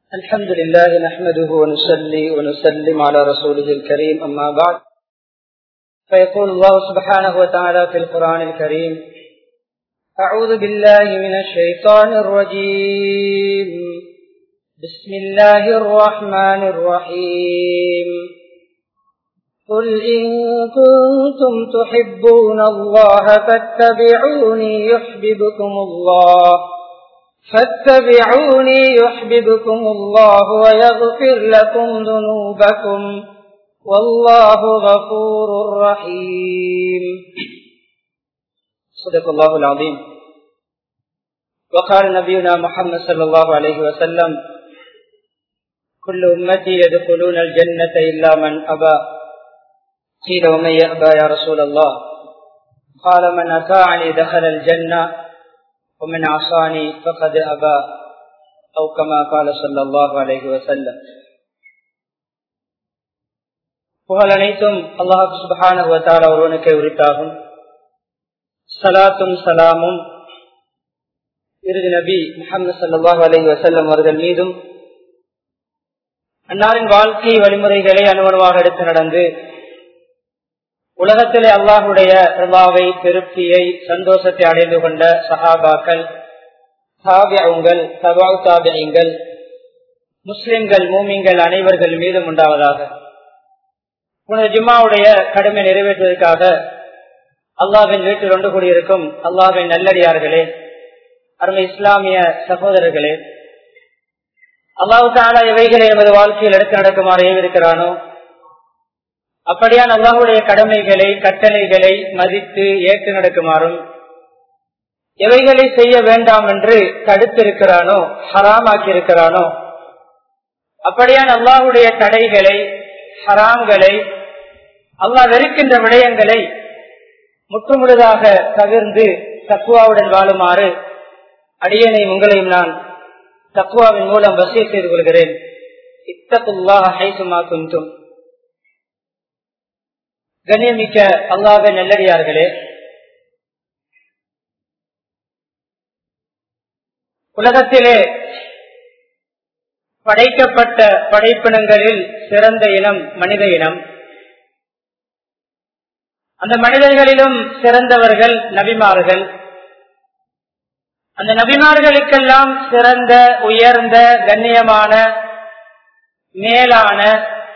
الحمد لله نحمده ونصلي ونسلم على رسوله الكريم أما بعد فيقول الله سبحانه وتعالى في القرآن الكريم أعوذ بالله من الشيطان الرجيم بسم الله الرحمن الرحيم قل إن كنتم تحبون الله فاتبعوني يحببكم الله فاتبعوني يحببكم الله ويغفر لكم ذنوبكم والله غفور رحيم صدق الله العظيم وقال نبينا محمد صلى الله عليه وسلم كل أمتي يدخلون الجنة إلا من أبى قيل ومن يأبى يا رسول الله قال من أطاعني دخل الجنة ومن عصاني فقد أبى أو كما قال صلى الله عليه وسلم புகழ் அனைத்தும் அல்லாஹு சுபஹான ஒருவனுக்கே உரித்தாகும் சலாத்தும் சலாமும் இறுதி நபி முகமது சல்லாஹ் அலி வசல்லம் அவர்கள் மீதும் அன்னாரின் வாழ்க்கை வழிமுறைகளை அனுமணமாக எடுத்து நடந்து உலகத்திலே அல்லாஹுடைய பிரபாவை திருப்தியை சந்தோஷத்தை அடைந்து கொண்ட சஹாபாக்கள் தாபியங்கள் தபாவு தாபியங்கள் முஸ்லிம்கள் மூமிங்கள் அனைவர்கள் மீதும் உண்டாவதாக உனது ஜிம்மாவுடைய கடமை நிறைவேற்றுவதற்காக அல்லாவின் வீட்டில் ஒன்று கூடியிருக்கும் அல்லாவின் நல்லடியார்களே அருமை இஸ்லாமிய சகோதரர்களே அல்லாஹு தாலா எவைகளை எமது வாழ்க்கையில் எடுத்து நடக்குமாறு ஏவிருக்கிறானோ அப்படியான் அல்லாஹுடைய கடமைகளை கட்டளைகளை மதித்து ஏற்று நடக்குமாறும் எவைகளை செய்ய வேண்டாம் என்று தடுத்திருக்கிறானோ ஹராமாக்கி இருக்கிறானோ அப்படியான் அல்லாஹுடைய தடைகளை ஹராம்களை அல்லாஹ் வெறுக்கின்ற விடயங்களை முற்றுமுழுதாக தவிர்ந்து தக்குவாவுடன் வாழுமாறு அடியனை உங்களையும் நான் தக்குவாவின் மூலம் வசிய செய்து கொள்கிறேன் இத்தகுல்லாஹ் ஹைசுமா குந்தும் கண்ணியமிக்க அல்லாத நல்லடியார்களே உலகத்திலே படைக்கப்பட்ட படைப்பினங்களில் சிறந்த இனம் மனித இனம் அந்த மனிதர்களிலும் சிறந்தவர்கள் நபிமார்கள் அந்த நபிமார்களுக்கெல்லாம் சிறந்த உயர்ந்த கண்ணியமான மேலான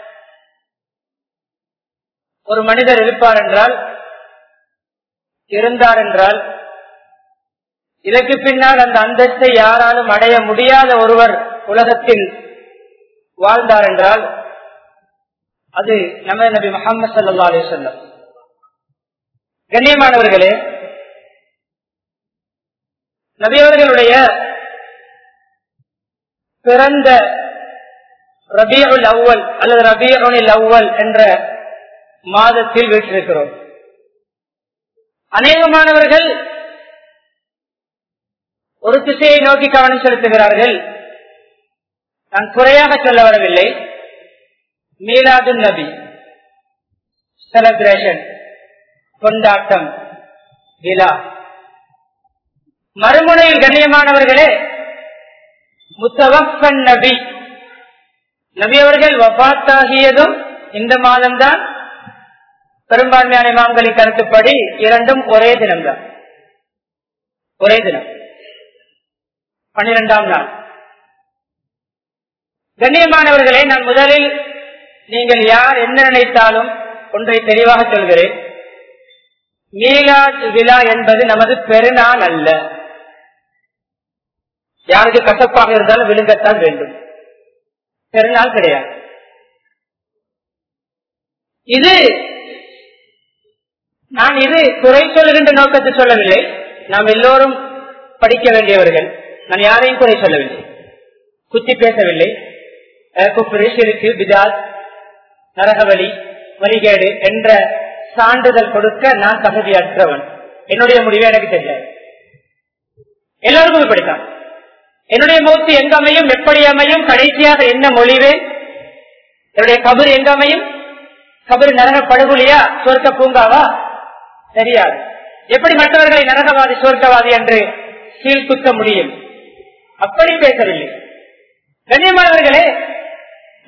ஒரு மனிதர் இருப்பார் என்றால் இருந்தார் என்றால் இதற்கு பின்னால் அந்த அந்தஸ்தை யாராலும் அடைய முடியாத ஒருவர் உலகத்தில் வாழ்ந்தார் என்றால் அது நமது நபி முகமது சல்லா அலி சொல்லம் கண்ணியமானவர்களே நபியவர்களுடைய பிறந்த ரபியுல் அவ்வல் அல்லது ரபியுல் அவ்வல் என்ற மாதத்தில் வீட்டிருக்கிறோம் அநேகமானவர்கள் ஒரு திசையை நோக்கி கவனம் செலுத்துகிறார்கள் நான் குறையாக சொல்ல வரவில்லை மீலாது நபி செலப்ரேஷன் கொண்டாட்டம் விழா மறுமுனையில் கண்ணியமானவர்களே முத்தவக்கன் நபி நபி அவர்கள் வபாத்தாகியதும் இந்த மாதம்தான் பெரும்பான்மையான இமாம்களின் கருத்துப்படி இரண்டும் ஒரே தினம்தான் ஒரே தினம் பனிரெண்டாம் நாள் கண்ணியமானவர்களே நான் முதலில் நீங்கள் யார் என்ன நினைத்தாலும் ஒன்றை தெளிவாக சொல்கிறேன் மீலாத் விழா என்பது நமது பெருநாள் அல்ல யாருக்கு கசப்பாக இருந்தாலும் விழுங்கத்தான் வேண்டும் பெருநாள் கிடையாது இது நான் இது குறை சொல்லுகின்ற நோக்கத்தை சொல்லவில்லை நாம் எல்லோரும் படிக்க வேண்டியவர்கள் நான் யாரையும் குறை சொல்லவில்லை குத்தி பேசவில்லை இருக்கு பிதால் நரகவலி வழிகேடு என்ற சான்றிதழ் கொடுக்க நான் தகுதியற்றவன் என்னுடைய முடிவே எனக்கு தெரியாது எல்லோருக்கும் இப்படித்தான் என்னுடைய மூர்த்தி எங்க அமையும் எப்படி அமையும் கடைசியாக என்ன மொழிவேன் என்னுடைய கபர் எங்க அமையும் கபர் நரக படுகொலியா சொர்க்க பூங்காவா தெரியாது எப்படி மற்றவர்களை நரகவாதி சொர்க்கவாதி என்று கீழ்குத்த முடியும் அப்படி பேசவில்லை கண்ணியமானவர்களே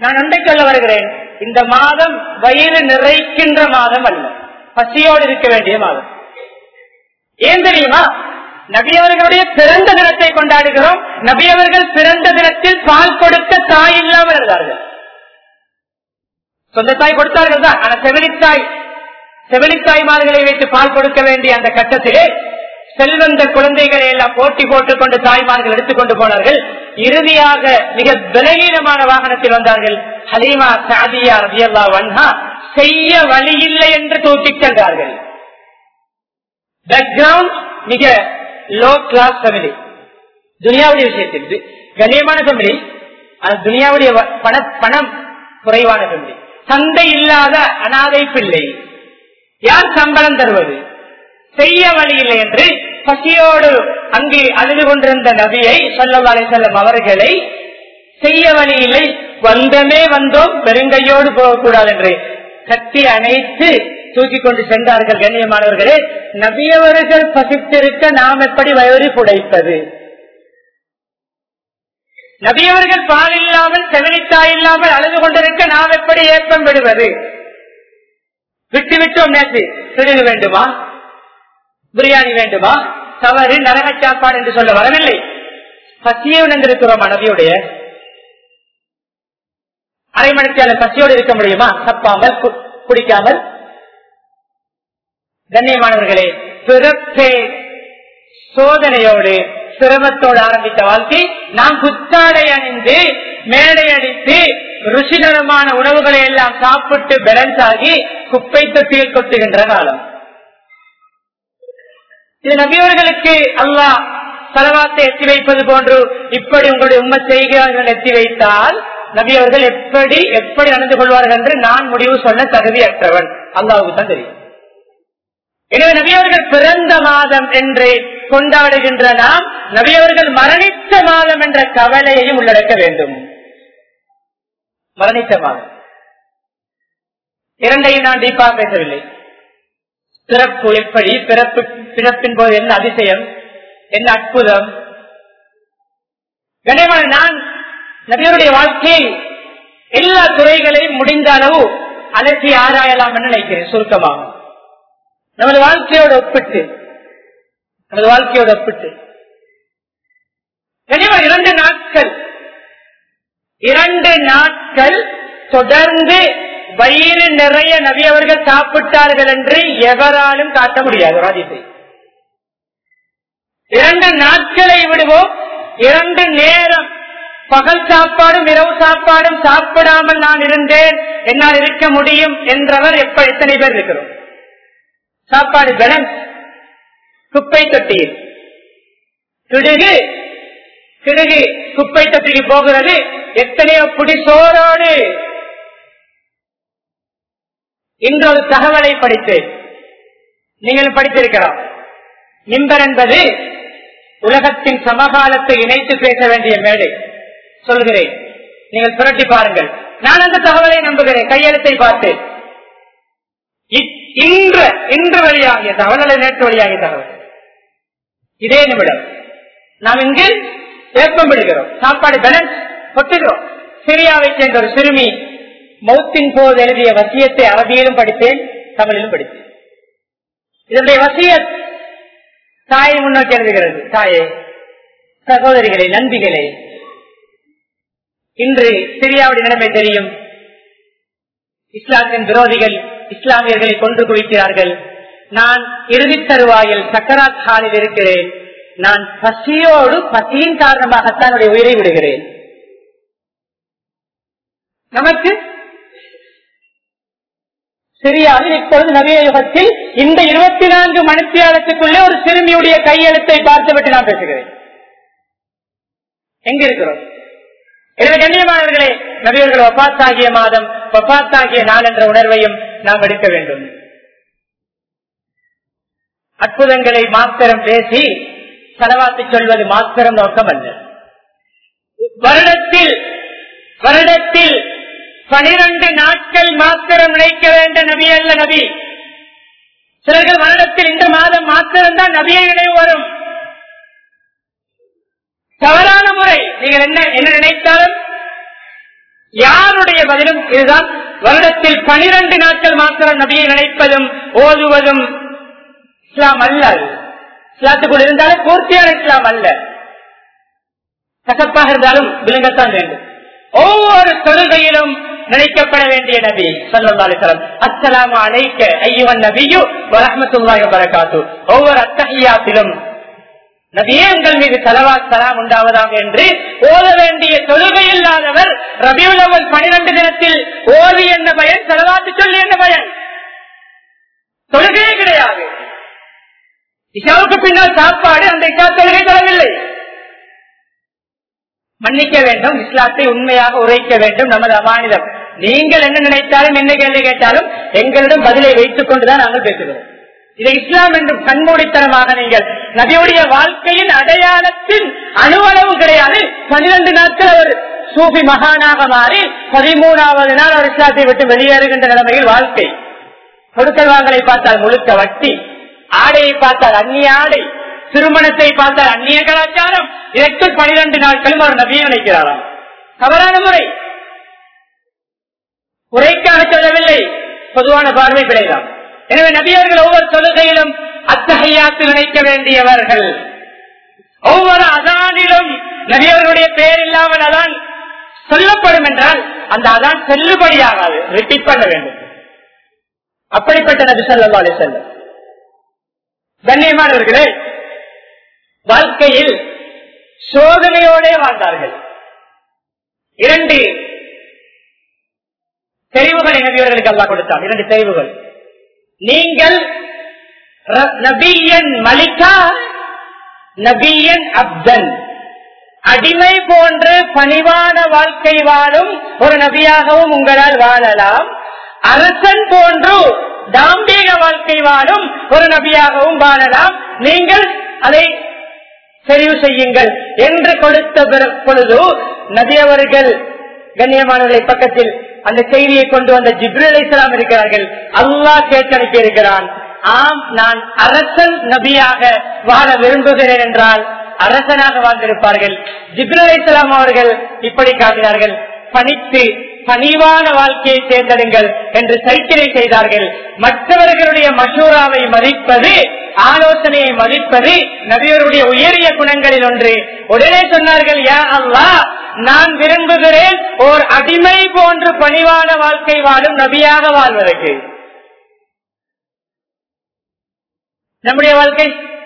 நான் ஒன்றை சொல்ல வருகிறேன் இந்த மாதம் வயிறு நிறைக்கின்ற மாதம் அல்ல பசியோடு இருக்க வேண்டிய மாதம் ஏன் தெரியுமா நபியவர்களுடைய பிறந்த தினத்தை கொண்டாடுகிறோம் நபியவர்கள் பிறந்த தினத்தில் பால் கொடுக்க தாய் இல்லாமல் இருந்தார்கள் சொந்த தாய் கொடுத்தார்கள் தான் ஆனா செவிலித்தாய் செவிலித்தாய்மார்களை வைத்து பால் கொடுக்க வேண்டிய அந்த கட்டத்திலே செல்வந்த குழந்தைகளை எல்லாம் போட்டி போட்டுக் கொண்டு தாய்மார்கள் எடுத்துக்கொண்டு போனார்கள் இறுதியாக மிக பலகீனமான வாகனத்தில் வந்தார்கள் ஹலீமா சாதியா ரபியல்லா வன்ஹா செய்ய வழி இல்லை என்று தூக்கிச் சென்றார்கள் பேக்ரவுண்ட் மிக லோ கிளாஸ் ஃபேமிலி துனியாவுடைய விஷயத்தில் கண்ணியமான ஃபேமிலி அது துனியாவுடைய பண பணம் குறைவான ஃபேமிலி தந்தை இல்லாத அனாதை பிள்ளை யார் சம்பளம் தருவது செய்ய வழி இல்லை என்று பசியோடு அங்கே அழுது கொண்டிருந்த நபியை சொல்லவாலை செல்லும் அவர்களை செய்ய வழி இல்லை வந்தமே வந்தோம் பெருங்கையோடு போகக்கூடாது என்று கட்டி அணைத்து தூக்கி கொண்டு சென்றார்கள் கண்ணியமானவர்களே நபியவர்கள் பசித்திருக்க நாம் எப்படி வயோரி புடைப்பது நபியவர்கள் பால் இல்லாமல் செவிலித்தாய் இல்லாமல் அழுது கொண்டிருக்க நாம் எப்படி ஏப்பம் விடுவது விட்டு விட்டோம் நேற்று சிறிது வேண்டுமா பிரியாணி வேண்டுமா தவறு நரக சாப்பாடு என்று சொல்ல வரவில்லை பசியை உணர்ந்திருக்கிறோமா நபியுடைய அரை மணிக்கால பசியோடு இருக்க முடியுமா தப்பாமல் குடிக்காமல் கண்ணியமானவர்களே பிறப்பே சோதனையோடு சிரமத்தோடு ஆரம்பித்த வாழ்க்கை நாம் புத்தாடை அணிந்து மேடை அடித்து ருசிகரமான உணவுகளை எல்லாம் சாப்பிட்டு பேலன்ஸ் ஆகி குப்பை தொட்டியில் கொட்டுகின்ற காலம் இது நபியவர்களுக்கு அல்லாஹ் செலவாத்தை எத்தி வைப்பது போன்று இப்படி உங்களுடைய உண்மை செய்கிறார்கள் எத்தி வைத்தால் நபி அவர்கள் எப்படி எப்படி நடந்து கொள்வார்கள் என்று நான் முடிவு சொன்ன தகுதியற்றவன் அல்லாவுக்கு தான் தெரியும் எனவே நபியவர்கள் பிறந்த மாதம் என்று கொண்டாடுகின்ற நாம் நபியவர்கள் மரணித்த மாதம் என்ற கவலையையும் உள்ளடக்க வேண்டும் மரணித்த மாதம் இரண்டையும் நான் டீப்பாக பேசவில்லை பிறப்பு எப்படி பிறப்பு பிறப்பின் போது என்ன அதிசயம் என்ன அற்புதம் கனியமான நான் நபியருடைய வாழ்க்கையில் எல்லா துறைகளையும் முடிந்த அளவு அலசி ஆராயலாம் என்று நினைக்கிறேன் சுருக்கமாக நமது வாழ்க்கையோடு ஒப்பிட்டு நமது வாழ்க்கையோடு ஒப்பிட்டு கனியமான இரண்டு நாட்கள் இரண்டு நாட்கள் தொடர்ந்து வயிறு நிறைய நபி அவர்கள் சாப்பிட்டார்கள் என்று எவராலும் காட்ட முடியாது ராஜித்தை இரண்டு நாட்களை விடுவோம் இரண்டு நேரம் பகல் சாப்பாடும் இரவு சாப்பாடும் சாப்பிடாமல் நான் இருந்தேன் என்னால் இருக்க முடியும் என்றவர் எப்ப எத்தனை பேர் இருக்கிறோம் சாப்பாடு பேலன்ஸ் குப்பை தொட்டியில் கிடுகு கிடுகு குப்பை தொட்டிக்கு போகிறது எத்தனையோ புடி சோறோடு இன்று ஒரு தகவலை படித்தேன் நீங்கள் படித்திருக்கலாம் நிம்பர் என்பது உலகத்தின் சமகாலத்தை இணைத்து பேச வேண்டிய மேடை சொல்கிறேன் நீங்கள் புரட்டி பாருங்கள் நான் அந்த தகவலை நம்புகிறேன் கையெழுத்தை பார்த்து இன்று இன்று வழியாகிய தகவல் அல்லது நேற்று வழியாகிய தகவல் இதே நிமிடம் நாம் இங்கு ஏப்பம் விடுகிறோம் சாப்பாடு பேலன்ஸ் கொட்டுகிறோம் சிரியாவை சேர்ந்த ஒரு சிறுமி மௌத்தின் போது எழுதிய வசியத்தை அரபியிலும் படித்தேன் தமிழிலும் படித்தேன் இதனுடைய வசியத் தாயை முன்னோக்கி எழுதுகிறது தாயே சகோதரிகளே நண்பிகளே இன்று சிரியாவுடைய நிலைமை தெரியும் இஸ்லாத்தின் விரோதிகள் இஸ்லாமியர்களை கொன்று குவிக்கிறார்கள் நான் இறுதி தருவாயில் சக்கராத் ஹாலில் இருக்கிறேன் நான் பசியோடு பசியின் காரணமாகத்தான் உயிரை விடுகிறேன் நமக்கு சிரியாவில் இப்பொழுது நவீன யுகத்தில் இந்த இருபத்தி நான்கு மணித்தியாலத்துக்குள்ளே ஒரு சிறுமியுடைய கையெழுத்தை பார்த்துவிட்டு நான் பேசுகிறேன் எங்க இருக்கிறோம் எனவே கண்ணியமானவர்களே நபியர்கள் ஒப்பாத்தாகிய மாதம் ஒப்பாத்தாகிய நாள் என்ற உணர்வையும் நாம் எடுக்க வேண்டும் அற்புதங்களை மாத்திரம் பேசி செலவாத்து சொல்வது மாத்திரம் நோக்கம் அல்ல வருடத்தில் வருடத்தில் பனிரெண்டு நாட்கள் மாத்திரம் நினைக்க வேண்ட நபி அல்ல நபி சிலர்கள் வருடத்தில் இந்த மாதம் மாத்திரம் தான் நபியை நினைவு வரும் தவறான முறை நீங்கள் என்ன என்ன நினைத்தாலும் யாருடைய பதிலும் இதுதான் வருடத்தில் பனிரெண்டு நாட்கள் மாத்திரம் நபியை நினைப்பதும் ஓதுவதும் இஸ்லாம் அல்ல அது. இஸ்லாத்துக்குள் இருந்தாலும் பூர்த்தியான இஸ்லாம் அல்ல கசப்பாக இருந்தாலும் விளங்கத்தான் வேண்டும் ஒவ்வொரு தொழுகையிலும் நினைக்கப்பட வேண்டிய நபி சொல்லி அஸ்ஸலாமு அலைக்க ஐயுவன் நபியு வரஹமத்துல்லாஹி வரகாத்து ஒவ்வொரு அத்தஹியாத்திலும் நபியே உங்கள் மீது தலவா சலாம் உண்டாவதாக என்று ஓத வேண்டிய தொழுகை இல்லாதவர் ரபியுல் அவல் பனிரெண்டு தினத்தில் ஓதி என்ன பயன் செலவாத்து சொல்லி என்ன பயன் தொழுகையே கிடையாது இஷாவுக்கு பின்னால் சாப்பாடு அந்த இஷா தொழுகை தரவில்லை மன்னிக்க வேண்டும் இஸ்லாத்தை உண்மையாக உரைக்க வேண்டும் நமது அமானிதம் நீங்கள் என்ன நினைத்தாலும் என்ன கேள்வி கேட்டாலும் எங்களிடம் பதிலை வைத்துக் கொண்டுதான் நாங்கள் பேசுகிறோம் இதை இஸ்லாம் என்றும் கண்மூடித்தனமாக நீங்கள் நபியுடைய வாழ்க்கையின் அடையாளத்தின் அணுவளவு கிடையாது பனிரெண்டு நாட்கள் அவர் சூஃபி மகானாக மாறி பதிமூணாவது நாள் அவர் இஸ்லாத்தை விட்டு வெளியேறுகின்ற நிலைமையில் வாழ்க்கை கொடுக்கல் வாங்கலை பார்த்தால் முழுக்க வட்டி ஆடையை பார்த்தால் அந்நிய ஆடை திருமணத்தை பார்த்தால் அந்நிய கலாச்சாரம் இதற்கு பனிரெண்டு நாட்களும் அவர் நபியை நினைக்கிறாராம் தவறான முறை உரைக்காக சொல்லவில்லை பொதுவான பார்வை கிடையாது எனவே நபியர்கள் ஒவ்வொரு தொழுகையிலும் அத்தகையாத்து நினைக்க வேண்டியவர்கள் ஒவ்வொரு அதானிலும் நபியவர்களுடைய பெயர் இல்லாமல் அதான் சொல்லப்படும் என்றால் அந்த அதான் செல்லுபடியாகாது ரிப்பீட் பண்ண வேண்டும் அப்படிப்பட்ட நபி சொல்லா செல்லும் கண்ணியமானவர்களே வாழ்க்கையில் சோதனையோடே வாழ்ந்தார்கள் இரண்டு தெரிவுகளை நபியவர்களுக்கு அல்லா கொடுத்தார் இரண்டு தெரிவுகள் நீங்கள் ர- நபியன் மலிகா நபியன் அப்தன் அடிமை போன்று பணிவான வாழ்க்கை வாழும் ஒரு நபியாகவும் உங்களால் வாழலாம் அரசன் போன்று தாம்பீக வாழ்க்கை வாழும் ஒரு நபியாகவும் வாழலாம் நீங்கள் அதை தெரிவு செய்யுங்கள் என்று கொடுத்த பிற- பொழுது நபி அவர்கள் கண்ணியமானவர்களை பக்கத்தில் அந்த செய்தியை கொண்டு வந்த ஜிப்ரல் இஸ்லாம் இருக்கிறார்கள் அல்லாஹ் கேட்டனுப்பி இருக்கிறான் ஆம் நான் அரசன் நபியாக வாழ விரும்புகிறேன் என்றால் அரசனாக வாழ்ந்திருப்பார்கள் ஜிப்ரல் இஸ்லாம் அவர்கள் இப்படி காட்டினார்கள் பணித்து பணிவான வாழ்க்கையை தேர்ந்தெடுங்கள் என்று சைக்கிளை செய்தார்கள் மற்றவர்களுடைய மசூராவை மதிப்பது ஆலோசனையை மதிப்பது நபியருடைய உயரிய குணங்களில் ஒன்று உடனே சொன்னார்கள் யா அல்லாஹ் நான் விரும்புகிறேன் ஓர் அடிமை போன்று பணிவான வாழ்க்கை வாழும் நபியாக வாழ்வதற்கு நம்முடைய வாழ்க்கை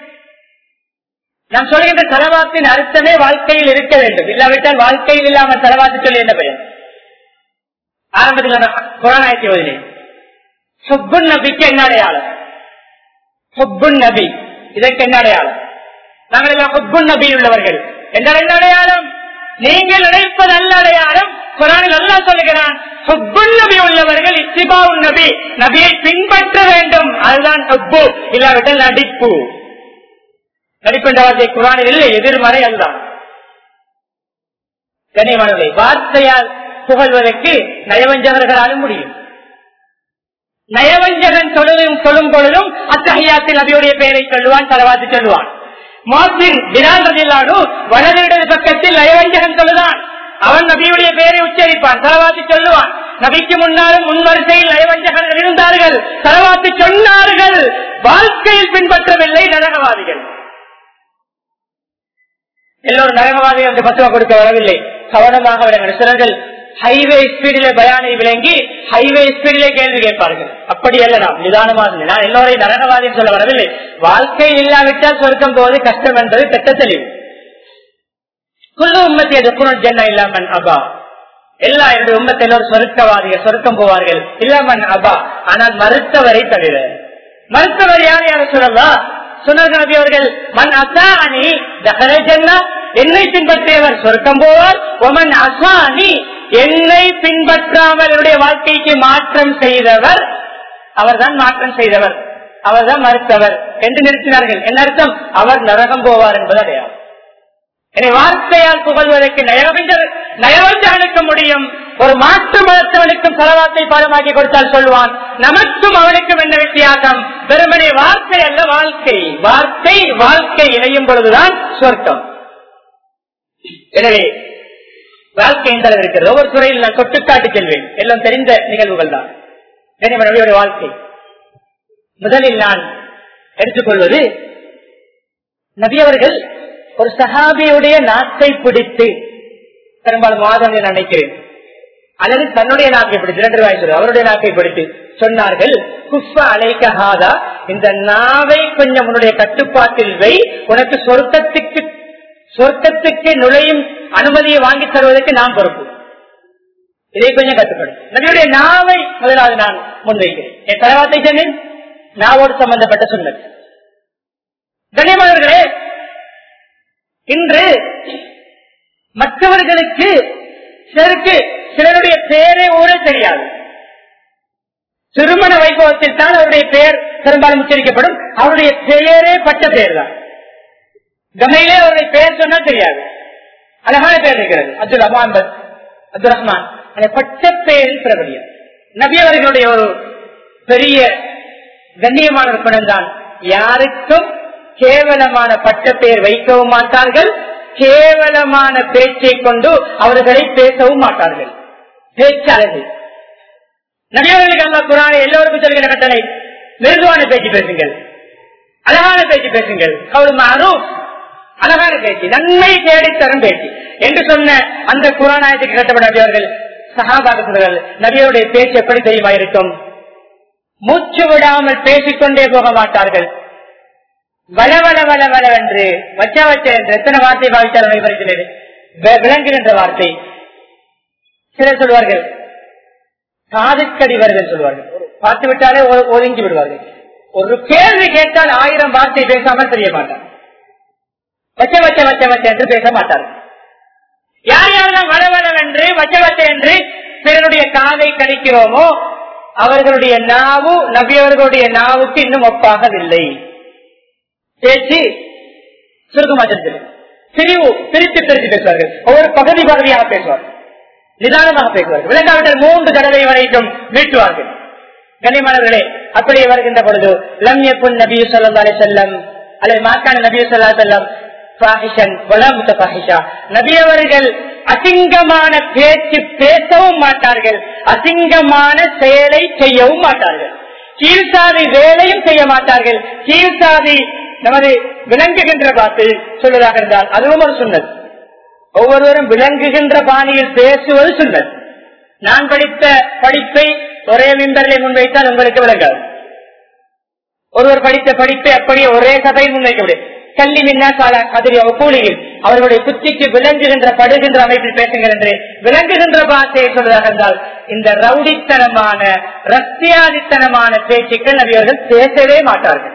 நாம் சொல்கின்ற தலவாத்தின் அர்த்தமே வாழ்க்கையில் இருக்க வேண்டும் இல்லாவிட்டால் வாழ்க்கையில் இல்லாமல் தலவாத்து சொல்லி என்ன பயன் ஆரம்பத்தில் குரானாயத்தி ஓதினே சுப்புன் நபிக்கு என்ன அடையாளம் சுப்புன் நபி இதற்கு என்ன அடையாளம் நாங்கள் எல்லாம் ஹுப்புன் நபி உள்ளவர்கள் என்றால் என்ன அடையாளம் நீங்கள் நினைப்பது அல்ல அடையாளம் குரானில் அல்லா சொல்லுகிறான் ஹுப்புன் நபி உள்ளவர்கள் இத்திபாவுன் நபி நபியை பின்பற்ற வேண்டும் அதுதான் ஹுப்பு இல்லாவிட்டால் நடிப்பு நடிப்பு என்ற வார்த்தை குரானில் இல்லை எதிர்மறை அதுதான் கனியமானவர்களை வார்த்தையால் புகழ்வதற்கு நயவஞ்சகர்களாலும் முடியும் நயவஞ்சகன் சொல்லும் சொல்லும் பொழுதும் அத்தகையாத்தில் நபியுடைய பெயரை சொல்லுவான் தலவாத்து சொல்லுவான் மாசின் வினாதில்லாடு வலது இடது பக்கத்தில் நயவஞ்சகன் சொல்லுதான் அவன் நபியுடைய பெயரை உச்சரிப்பான் தலவாத்து சொல்லுவான் நபிக்கு முன்னாலும் முன்வரிசையில் நயவஞ்சகர்கள் இருந்தார்கள் தலவாத்து சொன்னார்கள் வாழ்க்கையில் பின்பற்றவில்லை நரகவாதிகள் எல்லோரும் நரகவாதிகள் என்று பத்துவா கொடுக்க வரவில்லை கவனமாக விடுங்கள் சிலர்கள் ஹைவே ஸ்பீடிலே பயானை விளங்கி ஹைவே ஸ்பீடிலே கேள்வி கேட்பார்கள் அப்படி அல்ல நாம் நிதானமாக நான் எல்லோரையும் நரகவாதி சொல்ல வரவில்லை வாழ்க்கை இல்லாவிட்டால் சொர்க்கம் போவது கஷ்டம் என்பது திட்ட தெளிவு குழு உம்மத்தி அது குணல் ஜென்ன இல்லாமன் அபா எல்லா என்னுடைய உம்மத்தை எல்லோரும் சொருக்கவாதிகள் சொருக்கம் போவார்கள் இல்லாமன் அபா ஆனால் மறுத்தவரை தவிர மறுத்தவர் யார் யார சொல்லலாம் சொன்னார்கள் நபி அவர்கள் மண் அசா அணி தகர ஜன்னா என்னை பின்பற்றியவர் சொர்க்கம் போவார் ஒமன் அசானி என்னை பின்பற்றாமல் என்னுடைய வாழ்க்கைக்கு மாற்றம் செய்தவர் அவர்தான் மாற்றம் செய்தவர் அவர்தான் மறுத்தவர் என்று நிறுத்தினார்கள் என்ன அர்த்தம் அவர் நரகம் போவார் என்பது அடையாளம் எனவே வார்த்தையால் புகழ்வதற்கு நயவஞ்ச- நயவஞ்சகனுக்கு முடியும் ஒரு மாற்று மதத்தவனுக்கும் செலவாத்தை பாடமாக்கி கொடுத்தால் சொல்லுவான் நமக்கும் அவனுக்கும் என்ன வித்தியாசம் வெறுமனே வார்த்தை அல்ல வாழ்க்கை வார்த்தை வாழ்க்கை இணையும் பொழுதுதான் சொர்க்கம் எனவே வாழ்க்கை எந்த அளவு இருக்கிறது ஒவ்வொரு துறையில் நான் தொட்டுக்காட்டு செல்வேன் எல்லாம் தெரிந்த நிகழ்வுகள் தான் நபியுடைய வாழ்க்கை முதலில் நான் எடுத்துக்கொள்வது நபி அவர்கள் ஒரு சஹாபியுடைய நாட்டை பிடித்து பெரும்பாலும் மாதம் என்று நினைக்கிறேன் அல்லது தன்னுடைய நாக்கை பிடித்து இரண்டு ரூபாய் சொல்லு அவருடைய நாக்கை பிடித்து சொன்னார்கள் குஃப அலைக்கஹாதா இந்த நாவை கொஞ்சம் உன்னுடைய கட்டுப்பாட்டில் வை உனக்கு சொர்க்கத்துக்கு சொர்க்கத்துக்கு நுழையும் அனுமதியை வாங்கி தருவதற்கு நான் பொறுப்பு இதை கொஞ்சம் கட்டுப்படும் நபியுடைய நாவை முதலாவது நான் முன்வைக்கிறேன் என் தலைவார்த்தை சொன்னேன் நாவோடு சம்பந்தப்பட்ட சொன்னது கண்ணியமானவர்களே இன்று மற்றவர்களுக்கு சிலருக்கு சிலருடைய பேரே ஊரே தெரியாது திருமண வைபவத்தில் தான் அவருடைய பெயர் பெரும்பாலும் உச்சரிக்கப்படும் அவருடைய பெயரே பட்ட பெயர் தான் கமையிலே அவருடைய பெயர் சொன்னா தெரியாது அழகான பெயர் இருக்கிறது அப்துல் ரஹ்மான் பஸ் அப்துல் ரஹ்மான் அந்த பட்ட பெயரில் பிரபலியம் நபி அவர்களுடைய ஒரு பெரிய கண்ணியமான ஒரு குணம் தான் யாருக்கும் கேவலமான பட்ட பெயர் வைக்கவும் மாட்டார்கள் கேவலமான பேச்சை கொண்டு அவர்களை பேசவும் மாட்டார்கள் பேச்சு அழகு நபியவர்களுக்கு அல்லா குரானை எல்லோருக்கும் சொல்கிற கட்டளை மிருதுவான பேச்சு பேசுங்கள் அழகான பேச்சு பேசுங்கள் அவள் மாறும் அழகான பேச்சு நன்மை தேடி தரும் பேச்சு என்று சொன்ன அந்த குரானாயத்துக்கு கட்டப்பட்ட நபியவர்கள் சகாபாக சொல்கிறார்கள் நபியருடைய பேச்சு எப்படி தெரியுமா இருக்கும் மூச்சு விடாமல் பேசிக்கொண்டே போக மாட்டார்கள் வள வள வள வளவென்று வச்ச வச்ச என்று எத்தனை வார்த்தை பாவித்தார் பரிசினது விளங்குகின்ற வார்த்தை சிலர் சொல்வார்கள் காதுக்கடிவர்கள் சொல்வார்கள் பார்த்து விட்டாலே ஒ- ஒதுங்கி விடுவார்கள் ஒரு கேள்வி கேட்டால் ஆயிரம் வார்த்தை பேசாமல் தெரிய மாட்டார் வச்ச வச்ச வச்ச வச்ச என்று பேச மாட்டார்கள் யார் யாரெல்லாம் வளவளவென்று வச்ச வச்ச என்று பிறருடைய காதை கடிக்கிறோமோ அவர்களுடைய நாவு நபியவர்களுடைய நாவுக்கு இன்னும் ஒப்பாகவில்லை பேச்சு சுருக்கமா தெரிஞ்சது பிரிவு பிரித்து பிரித்து பேசுவார்கள் ஒவ்வொரு பகுதி பகுதியாக பேசுவார்கள் நிதானமாக பேசுவார்கள் விளங்காவிட்டால் மூன்று தடவை வரைக்கும் மீட்டுவார்கள் கனிமலர்களே அப்படியே வருகின்ற பொழுது லம்ய புன் நபி சொல்லா செல்லம் அல்லது மாக்கான நபி சொல்லா செல்லம் நபியவர்கள் அசிங்கமான பேச்சு பேசவும் மாட்டார்கள் அசிங்கமான செயலை செய்யவும் மாட்டார்கள் கீழ்சாதி வேலையும் செய்ய மாட்டார்கள் கீழ்சாதி நமது விளங்குகின்ற வார்த்தை சொல்வதாக இருந்தால் அதுவும் ஒரு சொன்னது ஒவ்வொருவரும் விளங்குகின்ற பாணியில் பேசுவது சொன்னது நான் படித்த படிப்பை ஒரே மின்பரிலே முன்வைத்தால் உங்களுக்கு விளங்காது ஒருவர் படித்த படிப்பை அப்படியே ஒரே சபையில் முன்வைக்க முடியும் கல்வி மின்னாசால கதிரி கூலியில் அவர்களுடைய புத்திக்கு விளங்குகின்ற படுகின்ற அமைப்பில் பேசுங்கள் என்று விளங்குகின்ற பாஷையை சொல்வதாக இருந்தால் இந்த ரவுடித்தனமான ரஷ்டியாதித்தனமான பேச்சுக்கள் நபியவர்கள் பேசவே மாட்டார்கள்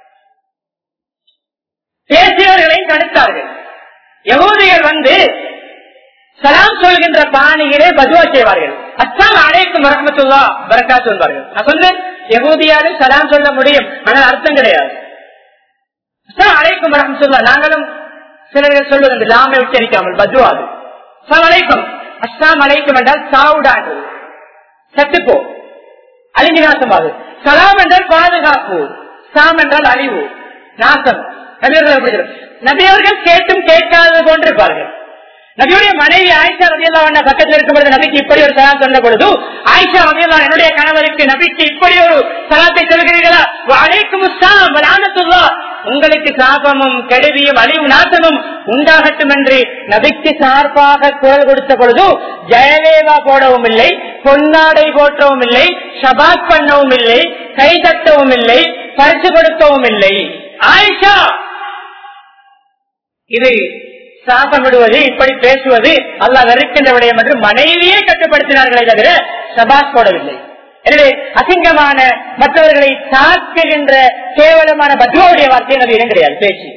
பேசியவர்களை தடுத்தார்கள் யகூதியர் வந்து சலாம் சொல்கின்ற பாணியிலே பதுவா செய்வார்கள் அஸ்லாம் அனைக்கும் வரமத்துல்லா வரக்கா சொல்வார்கள் நான் சொன்னேன் யகூதியாலும் சலாம் சொல்ல முடியும் ஆனால் அர்த்தம் கிடையாது அஸ்லாம் அனைக்கும் வரமத்துல்லா நாங்களும் சிலர்கள் சொல்வது லாமை உச்சரிக்காமல் பதுவாது அஸ்லாம் அலைக்கும் அஸ்லாம் அலைக்கும் என்றால் சாவுடாது சத்துப்போ அழிஞ்சு நாசமாகு சலாம் என்றால் பாதுகாப்பு சாம் என்றால் அழிவு நாசம் நபியர்கள் எப்படி சொல்றது? நபியவர்கள் கேட்டும் கேட்காதது போன்றிருப்பார்கள் நபியுடைய மனைவி ஆயிஷா ரதியல்லா பக்கத்தில் இருக்கும் பொழுது நபிக்கு இப்படி ஒரு சலாம் சொன்ன பொழுது ஆயிஷா ரதியல்லா என்னுடைய கணவருக்கு நபிக்கு இப்படி ஒரு சலாத்தை சொல்கிறீர்களா அழைக்கும் லானத்துல்லா உங்களுக்கு சாபமும் கெடுவியும் அழிவு நாசமும் உண்டாகட்டும் என்று நபிக்கு சார்பாக குரல் கொடுத்த பொழுது ஜெயலேவா போடவும் இல்லை பொன்னாடை போற்றவும் இல்லை ஷபாத் பண்ணவும் இல்லை கை தட்டவும் இல்லை பரிசு கொடுக்கவும் இல்லை ஆயிஷா இது சாபமிடுவது இப்படி பேசுவது அல்லா வெறுக்கின்ற விடயம் என்று மனைவியே கட்டுப்படுத்தினார்களே தவிர சபாஸ் போடவில்லை எனவே அசிங்கமான மற்றவர்களை தாக்குகின்ற கேவலமான பத்மாவுடைய வார்த்தை நபி இடம் கிடையாது பேச்சு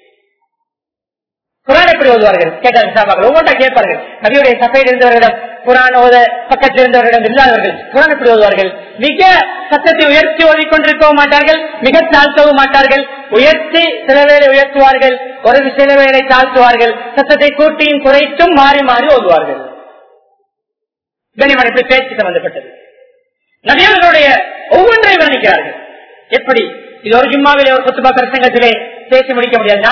குரான் எப்படி ஓதுவார்கள் கேட்டார்கள் சாபாக்கள் ஒவ்வொன்றா கேட்பார்கள் நபியுடைய சபையில் இருந்தவர்களிடம் குரான் ஓத பக்கத்தில் இருந்தவர்களிடம் இல்லாதவர்கள் குரான் எப்படி ஓதுவார்கள் மிக சத்தத்தை உயர்த்தி ஓதிக்கொண்டிருக்கவும் மாட்டார்கள் மிக தாழ்த்தவும் மாட்டார்கள் உயர்த்தி சில வேளை உயர்த்துவார்கள் ஒரு சில வேளை தாழ்த்துவார்கள் சத்தத்தை கூட்டியும் குறைத்தும் மாறி மாறி ஓதுவார்கள் கனிமன் இப்படி பேச்சு சம்பந்தப்பட்டது நபியவர்களுடைய ஒவ்வொன்றை வர்ணிக்கிறார்கள் எப்படி இது ஒரு ஜும்மாவிலே ஒரு குத்துபா பிரசங்கத்திலே பேசி முடிக்க முடியாது நான்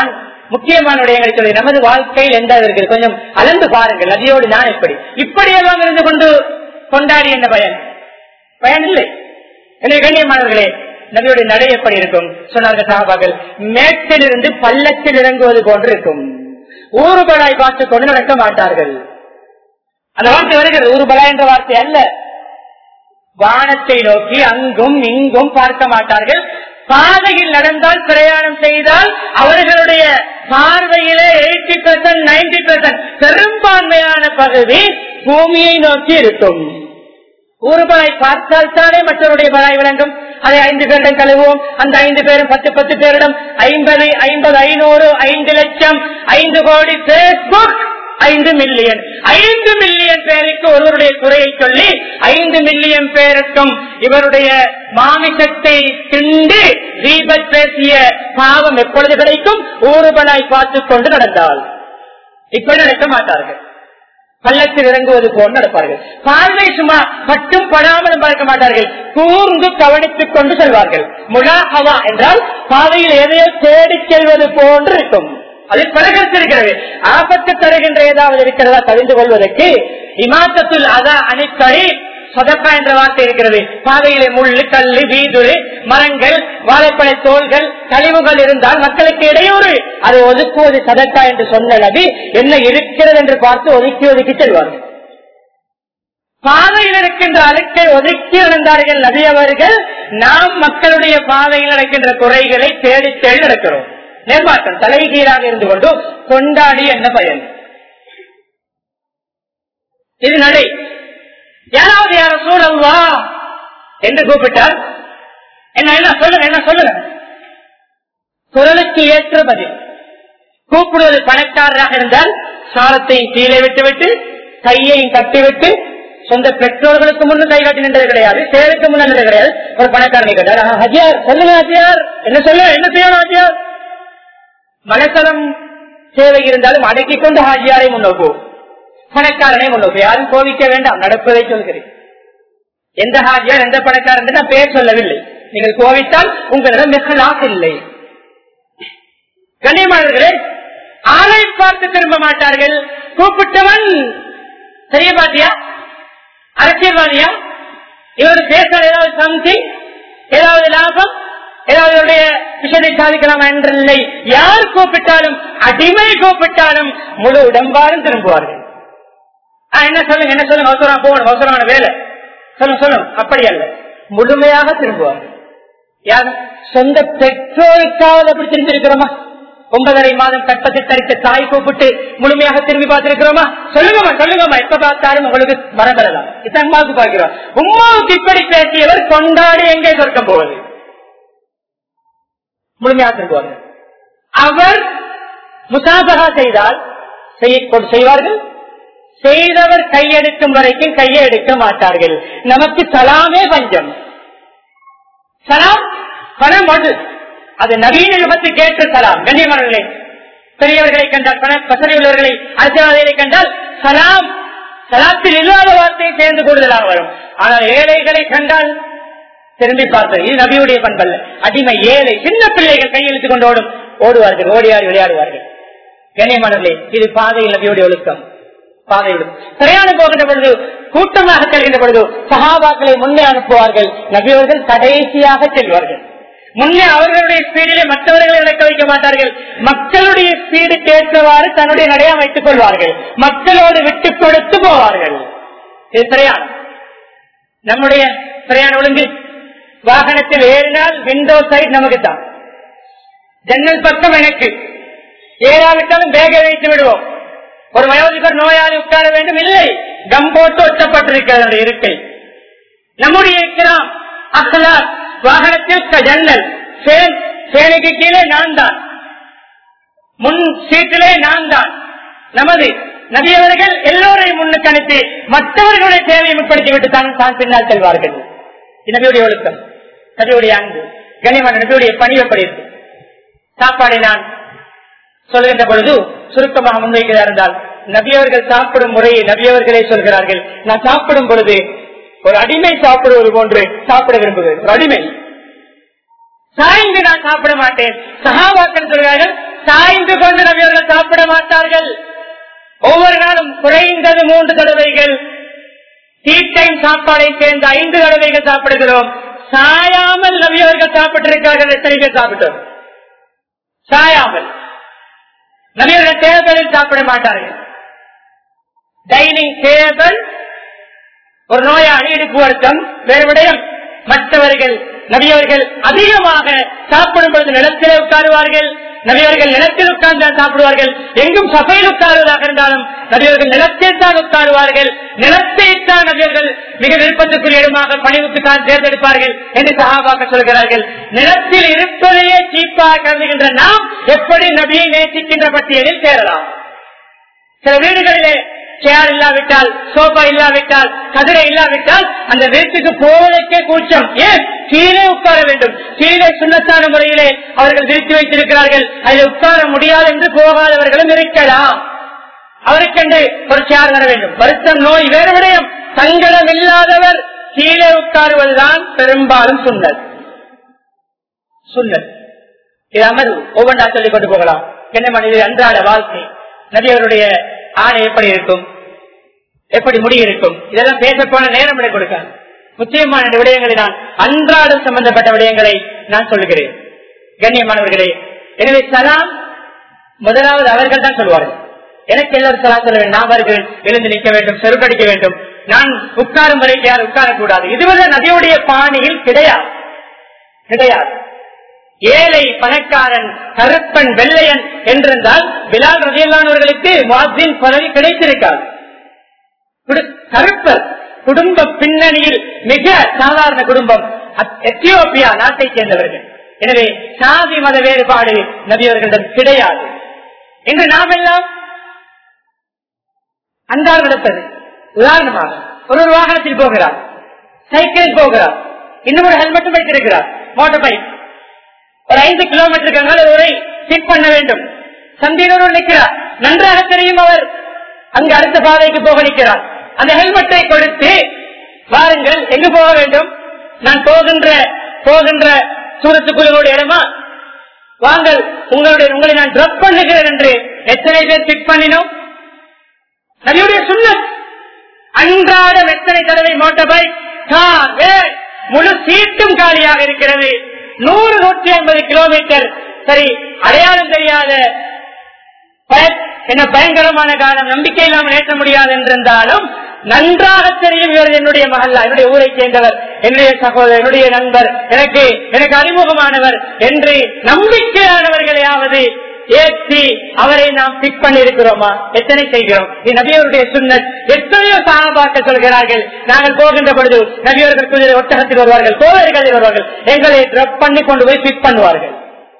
முக்கியமான விடயங்களை சொல்லி நமது வாழ்க்கையில் எந்த இருக்குது கொஞ்சம் அளந்து பாருங்கள் நதியோடு நான் எப்படி இப்படியெல்லாம் இருந்து கொண்டு கொண்டாடி என்ன பயன் பயன் இல்லை எனவே கண்ணியமானவர்களே நபியுடைய நடை எப்படி இருக்கும் சொன்னார்கள் சகாபாக்கள் மேட்டிலிருந்து பள்ளத்தில் இறங்குவது போன்று இருக்கும் ஊறுபலாய் பார்த்துக் கொண்டு நடக்க மாட்டார்கள் அந்த வார்த்தை வருகிறது ஊறுபலா என்ற வார்த்தை அல்ல வானத்தை நோக்கி அங்கும் இங்கும் பார்க்க மாட்டார்கள் பாதையில் நடந்தால் பிரயாணம் செய்தால் அவர்களுடைய பார்வையிலே எயிட்டி பெர்சன்ட் நைன்டி பெர்சன்ட் பெரும்பான்மையான பகுதி பூமியை நோக்கி இருக்கும் ஒரு பலாய் பார்த்தால் தானே மற்றவருடைய பலாய் விளங்கும் அதை ஐந்து பேரிடம் கழுவுவோம் அந்த ஐந்து பேரும் பத்து பத்து பேரிடம் ஐம்பது ஐம்பது ஐநூறு ஐந்து லட்சம் ஐந்து கோடி பேஸ்புக் ஐந்து மில்லியன் ஐந்து மில்லியன் பேருக்கு ஒருவருடைய குறையை சொல்லி ஐந்து மில்லியன் பேருக்கும் இவருடைய மாமிசத்தை திண்டு தீபத் பேசிய பாவம் எப்பொழுது கிடைக்கும் ஊறுபலாய் பார்த்துக் கொண்டு நடந்தால் இப்படி நடக்க மாட்டார்கள் பள்ளத்தில் இறங்குவது போல் நடப்பார்கள் பார்வை சும்மா மட்டும் படாமலும் பார்க்க மாட்டார்கள் கூர்ந்து கவனித்துக் கொண்டு செல்வார்கள் முலாஹவா என்றால் பாதையில் எதையோ தேடிச் செல்வது போன்று இருக்கும் அதில் பல கருத்து இருக்கிறது ஆபத்து தருகின்ற ஏதாவது இருக்கிறதா தெரிந்து கொள்வதற்கு இமாத்தத்தில் அதா அணிக்கடி சொதப்பா என்ற வார்த்தை இருக்கிறது பாதையிலே முள்ளு கல்லு வீதுரு மரங்கள் வாழைப்பழ தோள்கள் கழிவுகள் இருந்தால் மக்களுக்கு இடையூறு அதை ஒதுக்குவது சதக்கா என்று சொன்ன நபி என்ன இருக்கிறது என்று பார்த்து ஒதுக்கி ஒதுக்கி செல்வார்கள் பாதையில் இருக்கின்ற அழுக்கை ஒதுக்கி நடந்தார்கள் நபி அவர்கள் நாம் மக்களுடைய பாதையில் நடக்கின்ற குறைகளை தேடி தேடி நடக்கிறோம் நேர்மாற்றம் தலைகீழாக இருந்து கொண்டு கொண்டாடி என்ன பயன் இது நடை யாராவது யார சூழல்வா என்று கூப்பிட்டால் என்ன என்ன சொல்லுங்க என்ன சொல்லுங்க குரலுக்கு ஏற்ற பதில் கூப்பிடுவது பணக்காரராக இருந்தால் சாரத்தையும் கீழே விட்டுவிட்டு கையையும் கட்டிவிட்டு சொந்த பெற்றோர்களுக்கு முன்னு கை காட்டி நின்றது கிடையாது சேருக்கு முன்ன நின்றது கிடையாது ஒரு பணக்காரனை கேட்டார் "ஆ, ஹஜியார் சொல்லுங்க ஹஜியார் என்ன சொல்ல என்ன செய்யணும் ஹஜியார் மனசலம் சேவை இருந்தாலும் அடக்கிக் கொண்டு ஹாஜியாரை முன்னோக்கு பணக்காரனை முன்னோக்கு யாரும் கோவிக்க வேண்டாம் நடப்பதை சொல்கிறேன் எந்த ஹாஜியார் எந்த பணக்காரன் என்று நான் பேர் சொல்லவில்லை நீங்கள் கோவித்தால் உங்களிடம் மிகலாக இல்லை கண்ணியமானவர்களே ஆளை பார்த்து திரும்ப மாட்டார்கள் கூப்பிட்டவன் தெரிய பாத்தியா அரசியல்வாதியா இவரு பேசுற ஏதாவது சம்திங் ஏதாவது லாபம் ஏதாவது இவருடைய விஷயத்தை சாதிக்கலாம் என்றில்லை யார் கூப்பிட்டாலும் அடிமை கூப்பிட்டாலும் முழு உடம்பாரும் திரும்புவார்கள் ஆ, என்ன சொல்லுங்க என்ன சொல்லுங்க அவசரம் போகணும் அவசரமான வேலை சொல்லுங்க சொல்லுங்க அப்படி அல்ல முழுமையாக திரும்புவார்கள் யார் சொந்த பெற்றோருக்காவது அப்படி திரும்பி இருக்கிறோமா ஒன்பதரை மாதம் கட்டத்தை தரித்த தாய் கூப்பிட்டு முழுமையாக திரும்பி பார்த்திருக்கிறோமா சொல்லுங்கம்மா சொல்லுங்கம்மா எப்ப பார்த்தாலும் உங்களுக்கு மறந்துடலாம் இதான் அம்மாவுக்கு பார்க்கிறோம் உமாவுக்கு இப்படி பேசியவர் கொண்டாடி எங்கே சொர்க்கம் போவது முழுமையாக திரும்புவார்கள் அவர் முசாபகா செய்தால் செய்ய- செய்வார்கள் செய்தவர் கையெடுக்கும் வரைக்கும் கையை எடுக்க மாட்டார்கள் நமக்கு சலாமே பஞ்சம் சலாம் பணம் ஒன்று அது நவீன யுகத்தை கேட்ட சலாம் கண்ணியமானவர்களே பெரியவர்களை கண்டால் பண வசதி உள்ளவர்களை அரசியல்வாதிகளை கண்டால் சலாம் சலாத்தில் இல்லாத வார்த்தையை சேர்ந்து கூடுதலாக வரும் ஆனால் ஏழைகளை கண்டால் திரும்பி பார்த்தது இது நபியுடைய பண்பல்ல அடிமை ஏழை சின்ன பிள்ளைகள் கையெழுத்து கொண்டு ஓடும் ஓடுவார்கள் ஓடியாடி விளையாடுவார்கள் கண்ணியமானவர்களே இது பாதையில் நபியுடைய ஒழுக்கம் பாதை ஒழுக்கம் பிரயாணம் போகின்ற பொழுது கூட்டமாக செல்கின்ற பொழுது சகாபாக்களை முன்னே அனுப்புவார்கள் நபியவர்கள் கடைசியாக செல்வார்கள் முன்னே அவர்களுடைய ஸ்பீடிலே மற்றவர்களை நடக்க வைக்க மாட்டார்கள் மக்களுடைய ஸ்பீடு கேட்கவாறு தன்னுடைய நடையா வைத்துக் கொள்வார்கள் மக்களோடு விட்டுக் கொடுத்து போவார்கள் இது பிரயாணம் நம்முடைய பிரயாண ஒழுங்கு வாகனத்தில் ஏறினால் விண்டோ சைட் நமக்கு தான் ஜன்னல் பக்கம் எனக்கு ஏறாவிட்டாலும் பேக வைத்து விடுவோம் ஒரு வயோதிபர் நோயாளி உட்கார வேண்டும் இல்லை கம் போட்டு ஒட்டப்பட்டிருக்கிறது அந்த இருக்கை நம்முடைய இருக்கிறாம் அஹ்லாக் வாகனத்தில் க- ஜன்னல் ஃபேன் ஃபேனுக்கு கீழே நான் தான் முன் சீட்டிலே நான் தான் நமது நபியவர்கள் எல்லோரையும் முன்னுக்கு அனுப்பி மற்றவர்களுடைய தேவையை முற்படுத்திவிட்டு தான் தான் பின்னால் செல்வார்கள் இது நபியுடைய ஒழுக்கம் நபியுடைய அன்பு கனிமன் நபியுடைய பணி எப்படி இருக்கு சாப்பாடை நான் சொல்கின்ற பொழுது சுருக்கமாக முன்வைக்கிறதா இருந்தால் நபியவர்கள் சாப்பிடும் முறையை நபியவர்களே சொல்கிறார்கள் நான் சாப்பிடும் பொழுது ஒரு அடிமை சாப்பிடுவது போன்று சாப்பிட விரும்புகிறேன் ஒரு அடிமை சாய்ந்து நான் சாப்பிட மாட்டேன் சகாபாக்கள் சொல்கிறார்கள் சாய்ந்து கொண்டு நபியவர்கள் சாப்பிட மாட்டார்கள் ஒவ்வொரு நாளும் குறைந்தது மூன்று தடவைகள் டீ டைம் சாப்பாடை சேர்ந்து ஐந்து தடவைகள் சாப்பிடுகிறோம் சாயாமல் நபியவர்கள் சாப்பிட்டிருக்கார்கள் எத்தனை பேர் சாப்பிட்டோம் சாயாமல் நபியவர்கள் டேபிளில் சாப்பிட மாட்டார்கள் டைனிங் டேபிள் ஒரு நோயாளி இடுப்பு வருத்தம் வேறு விடயம் மற்றவர்கள் நபியவர்கள் அதிகமாக சாப்பிடும் பொழுது நிலத்திலே உட்காருவார்கள் நபியவர்கள் நிலத்தில் உட்கார்ந்து சாப்பிடுவார்கள் எங்கும் சபையில் உட்காருவதாக இருந்தாலும் நபியவர்கள் நிலத்தில் தான் உட்காருவார்கள் நிலத்தை தான் நபியர்கள் மிக விருப்பத்துக்குரிய இடமாக பணிவுக்கு தான் தேர்ந்தெடுப்பார்கள் என்று சகாபாக்க சொல்கிறார்கள் நிலத்தில் இருப்பதையே சீப்பாக கருதுகின்ற நாம் எப்படி நபியை நேசிக்கின்ற பட்டியலில் சேரலாம் சில வீடுகளிலே சேர் இல்லாவிட்டால் சோபா இல்லாவிட்டால் கதிரை இல்லாவிட்டால் அந்த வீட்டுக்கு போவதற்கே கூச்சம் ஏன் கீழே உட்கார வேண்டும் கீழே சுண்ணத்தான முறையிலே அவர்கள் விரித்து வைத்திருக்கிறார்கள் அதில் உட்கார முடியாது என்று போகாதவர்களும் இருக்கலாம் அவருக்கென்று ஒரு சேர் வர வேண்டும் வருத்தம் நோய் வேறு விடயம் சங்கடம் இல்லாதவர் கீழே உட்காருவதுதான் பெரும்பாலும் சுண்ணல் சுண்ணல் இது அமர்வு ஒவ்வொன்றா சொல்லிக் கொண்டு போகலாம் என்ன மனித அன்றாட வாழ்க்கை நபியவருடைய ஆணை எப்படி இருக்கும் எப்படி முடி இருக்கும் இதெல்லாம் பேச போன நேரம் எனக்கு கொடுக்க முக்கியமான இந்த விடயங்களை நான் அன்றாடம் சம்பந்தப்பட்ட விடயங்களை நான் சொல்லுகிறேன் கண்ணியமானவர்களே எனவே சலாம் முதலாவது அவர்கள் தான் சொல்வார்கள் எனக்கு எல்லாரும் சலாம் சொல்ல வேண்டும் நான் வருகிறேன் எழுந்து நிற்க வேண்டும் செருக்கடிக்க வேண்டும் நான் உட்காரும் வரை யார் உட்காரக்கூடாது இதுவரை நதியுடைய பாணியில் கிடையாது கிடையாது ஏழை பணக்காரன் கருப்பன் வெள்ளையன் என்றிருந்தால் பிலால் ரதியல்லானவர்களுக்கு வாசின் பதவி கிடைத்திருக்காது குடு- கருப்பர் குடும்ப பின்னணியில் மிக சாதாரண குடும்பம் அத்- எத்தியோப்பியா நாட்டை சேர்ந்தவர்கள் எனவே சாதி மத வேறுபாடு நபியவர்களிடம் கிடையாது இன்று நாம் எல்லாம் அன்றாட நடப்பது உதாரணமாக ஒரு ஒரு வாகனத்தில் போகிறார் சைக்கிளில் போகிறார் இன்னும் ஒரு ஹெல்மெட்டும் வைத்திருக்கிறார் மோட்டார் பைக் ஒரு ஐந்து கிலோமீட்டருக்கு அங்கால ஒரை ஃபிட் பண்ண வேண்டும் சந்திரனோடு நிற்கிறார் நன்றாக தெரியும் அவர் அங்கு அடுத்த பாதைக்கு போக நிற்கிறார் அந்த ஹெல்மெட்டை கொடுத்து வாருங்கள் எங்கு போக வேண்டும் நான் போகின்ற போகின்ற சூரத்துக்குழுவோட இடமா வாங்கள் உங்களுடைய உங்களை நான் ட்ரப் பண்ணுகிறேன் என்று எத்தனை பேர் ஃபிட் பண்ணினோம் நபியுடைய சுண்ணத் அன்றாடம் எத்தனை தடவை மோட்டார் பைக் கார் வேன், முழு சீட்டும் காலியாக இருக்கிறது நூறு நூற்றி ஐம்பது கிலோமீட்டர் சரி அடையாளம் தெரியாத பய- என்ன பயங்கரமான காலம் நம்பிக்கை இல்லாமல் ஏற்ற முடியாது என்றிருந்தாலும் நன்றாக தெரியும் இவர் என்னுடைய மகல்லா என்னுடைய ஊரை சேர்ந்தவர் என்னுடைய சகோதரர் என்னுடைய நண்பர் எனக்கு எனக்கு அறிமுகமானவர் என்று நம்பிக்கையானவர்களையாவது ஏற்றி அவரை நாம் பிக் பண்ணி இருக்கிறோமா எத்தனை செய்கிறோம் இது நபியவருடைய சுண்ணத் எத்தனையோ சாபாக்க சொல்கிறார்கள் நாங்கள் போகின்ற பொழுது நபியவர்கள் குதிரை ஒட்டகத்தில் வருவார்கள் கோவில்களில் வருவார்கள் எங்களை ட்ரப் பண்ணி கொண்டு போய் பிக் பண்ணுவார்கள்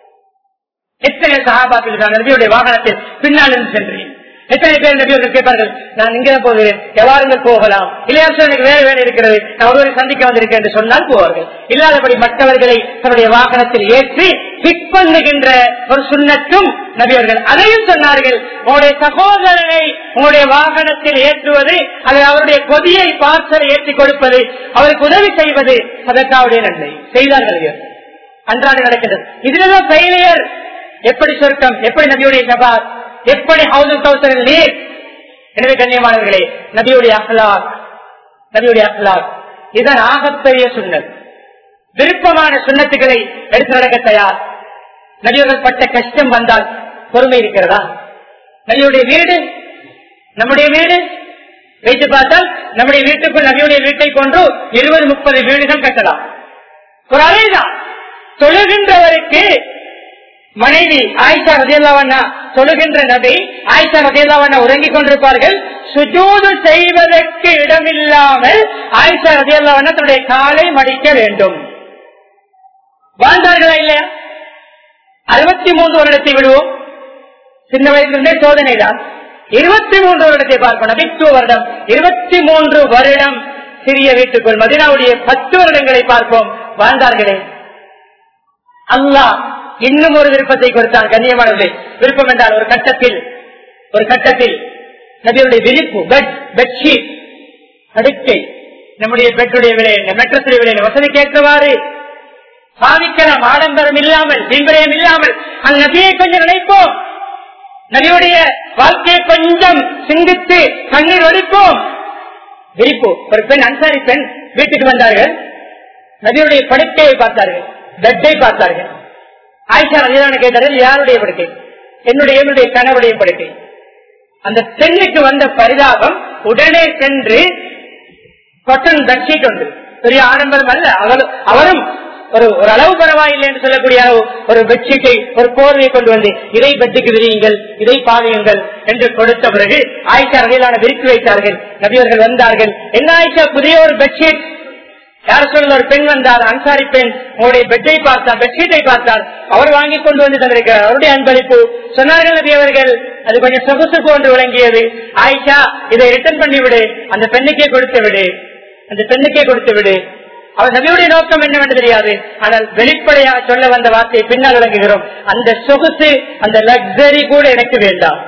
எத்தனை சகாபாக்கள் இருக்காங்க நபியுடைய வாகனத்தில் பின்னால் இருந்து சென்றேன் எத்தனை பேர் நபியவர்கள் கேட்பார்கள் நான் இங்கே போகிறேன் எவ்வாறுங்கள் போகலாம் இல்லையா சார், எனக்கு வேறு வேலை இருக்கிறது நான் ஒருவரை சந்திக்க வந்திருக்கேன் என்று சொன்னால் போவார்கள் இல்லாதபடி மற்றவர்களை தன்னுடைய வாகனத்தில் ஏற்றி பிக் பண்ணுகின்ற ஒரு சுண்ணத்தும் நபியவர்கள் அதையும் சொன்னார்கள் உங்களுடைய சகோதரனை உங்களுடைய வாகனத்தில் ஏற்றுவது அல்லது அவருடைய கொதியை பார்சலை ஏற்றி கொடுப்பது அவருக்கு உதவி செய்வது அதற்காவுடைய நன்மை செய்தார்கள் இவர்கள். அன்றாட நடக்கின்றது இதுலதான் ஃபெயிலியர் எப்படி சொர்க்கம் எப்படி நபியுடைய ஜபாத் எப்படி ஹவுஸ் கவுசரில் நீர் எனவே கண்ணியமானவர்களே நபியுடைய அஹ்லாக் நபியுடைய அஹ்லாக் இதன் ஆகப்பெரிய சுண்ணத் விருப்பமான சுண்ணத்துகளை எடுத்து நடக்க தயார் நபியர்கள் பட்ட கஷ்டம் வந்தால் பொறுமை இருக்கிறதா நபியுடைய வீடு நம்முடைய வீடு வைத்து பார்த்தால் நம்முடைய வீட்டுக்குள் நபியுடைய வீட்டை கொண்டு இருபது முப்பது வீடுகள் கட்டலாம் ஒரு அறைதான் தொழுகின்றவருக்கு மனைவி ஆயிஷா ரதியல்லாவண்ணா தொழுகின்ற நபி ஆயிஷா ரதியல்லாவண்ணா உறங்கிக் கொண்டிருப்பார்கள் சுஜூது செய்வதற்கு இடமில்லாமல் ஆயிஷா ரதியல்லாவண்ணா தன்னுடைய காலை மடிக்க வேண்டும் வாழ்ந்தார்களா இல்லையா அறுபத்தி மூன்று வருடத்தை விடுவோம் சின்ன வயதிலிருந்தே சோதனை தான் இருபத்தி மூன்று வருடத்தை பார்ப்போம் நபித்துவ வருடம் இருபத்தி மூன்று வருடம் சிறிய வீட்டுக்குள் மதினாவுடைய பத்து வருடங்களை பார்ப்போம் வாழ்ந்தார்களே அல்லாஹ் இன்னும் ஒரு விருப்பத்தை கொடுத்தான் கண்ணியமானவர்களே விருப்பம் என்றால் ஒரு கட்டத்தில் ஒரு கட்டத்தில் நபியுடைய விரிப்பு பெட் பெட்ஷீட் படுக்கை நம்முடைய பெட்டுடைய விலை என்ன மெட்ரஸுடைய விலை என்ன வசதி கேட்கவாறு பாவிக்கலாம் ஆடம்பரம் இல்லாமல் விம்பரம் இல்லாமல் அந்த நபியை கொஞ்சம் நினைப்போம் நபியுடைய வாழ்க்கையை கொஞ்சம் சிந்தித்து கண்ணீர் ஒழிப்போம் விரிப்போம் ஒரு பெண் அன்சாரி பெண் வீட்டுக்கு வந்தார்கள் நபியுடைய படுக்கையை பார்த்தார்கள் பெட்டை பார்த்தார்கள் ஆயிஷா ரஜிதான கேட்டார்கள் யாருடைய படுக்கை என்னுடைய என்னுடைய கணவருடைய படுக்கை அந்த பெண்ணுக்கு வந்த பரிதாபம் உடனே சென்று கொட்டன் பெட்ஷீட் ஒன்று பெரிய ஆடம்பரம் அல்ல அவர் அவரும் ஒரு ஒரு அளவு பரவாயில்லை என்று சொல்லக்கூடிய அளவு ஒரு பெட்ஷீட்டை ஒரு போர்வையை கொண்டு வந்து இதை பெட்டுக்கு விரியுங்கள் இதை பாவியுங்கள் என்று கொடுத்த பிறகு ஆயிஷா ரகையிலான விரித்து வைத்தார்கள் நபியவர்கள் வந்தார்கள் என்ன ஆயிஷா புதிய ஒரு பெட்ஷீட் யார் சொல்ல ஒரு பெண் வந்தார் அன்சாரி பெண் உங்களுடைய பெட்டை பார்த்தார் பெட்ஷீட்டை பார்த்தார் அவர் வாங்கி கொண்டு வந்து தந்திருக்கிறார் அவருடைய அன்பளிப்பு சொன்னார்கள் நபி அவர்கள் அது கொஞ்சம் சொகுசு போன்று விளங்கியது ஆயிஷா இதை ரிட்டர்ன் பண்ணி விடு அந்த பெண்ணுக்கே கொடுத்து விடு அந்த பெண்ணுக்கே கொடுத்து விடு அவர் நபியுடைய நோக்கம் என்னவென்று தெரியாது ஆனால் வெளிப்படையாக சொல்ல வந்த வார்த்தையை பின்னால் விளங்குகிறோம் அந்த சொகுசு அந்த லக்ஸரி கூட எனக்கு வேண்டாம்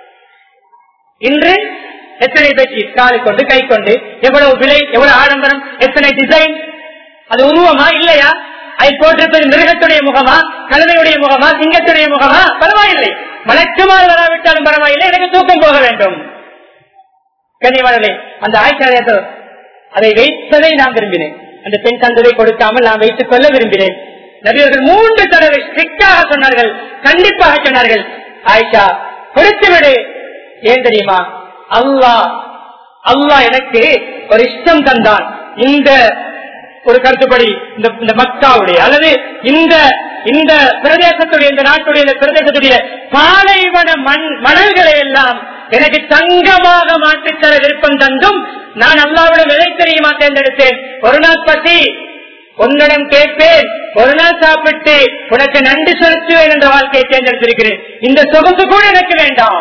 இன்று எத்தனை பேச்சு காலை கொண்டு கை கொண்டு எவ்வளவு விலை எவ்வளவு ஆடம்பரம் எத்தனை டிசைன் அது உருவமா இல்லையா அதை போட்டிருப்பது மிருகத்துடைய முகமா கழுதையுடைய முகமா சிங்கத்துடைய முகமா பரவாயில்லை மலக்குமார் வராவிட்டாலும் பரவாயில்லை எனக்கு தூக்கம் போக வேண்டும் கனிவாளர்களே அந்த ஆய்ச்சாரியத்தோ அதை வைத்ததை நான் விரும்பினேன் அந்த பெண் தந்ததை கொடுக்காமல் நான் வைத்துக் கொள்ள விரும்பினேன் நபியர்கள் மூன்று தடவை ஸ்ட்ரிக்டாக சொன்னார்கள் கண்டிப்பாக சொன்னார்கள் ஆயிஷா கொடுத்து விடு ஏன் தெரியுமா அல்லாஹ் அல்லாஹ் எனக்கு ஒரு இஷ்டம் தந்தான் இந்த ஒரு கருத்துப்படி இந்த இந்த மக்காவுடைய அல்லது இந்த இந்த பிரதேசத்துடைய இந்த நாட்டுடைய இந்த பிரதேசத்துடைய பாலைவன மண் மணல்களை எல்லாம் எனக்கு தங்கமாக மாற்றித்தர விருப்பம் தந்தும் நான் அல்லாவிடம் எதை தெரியுமா தேர்ந்தெடுத்தேன் ஒரு நாள் பசி உன்னிடம் கேட்பேன் ஒரு நாள் சாப்பிட்டு உனக்கு நன்றி செலுத்துவேன் என்ற வாழ்க்கையை தேர்ந்தெடுத்திருக்கிறேன் இந்த சொகுசு கூட எனக்கு வேண்டாம்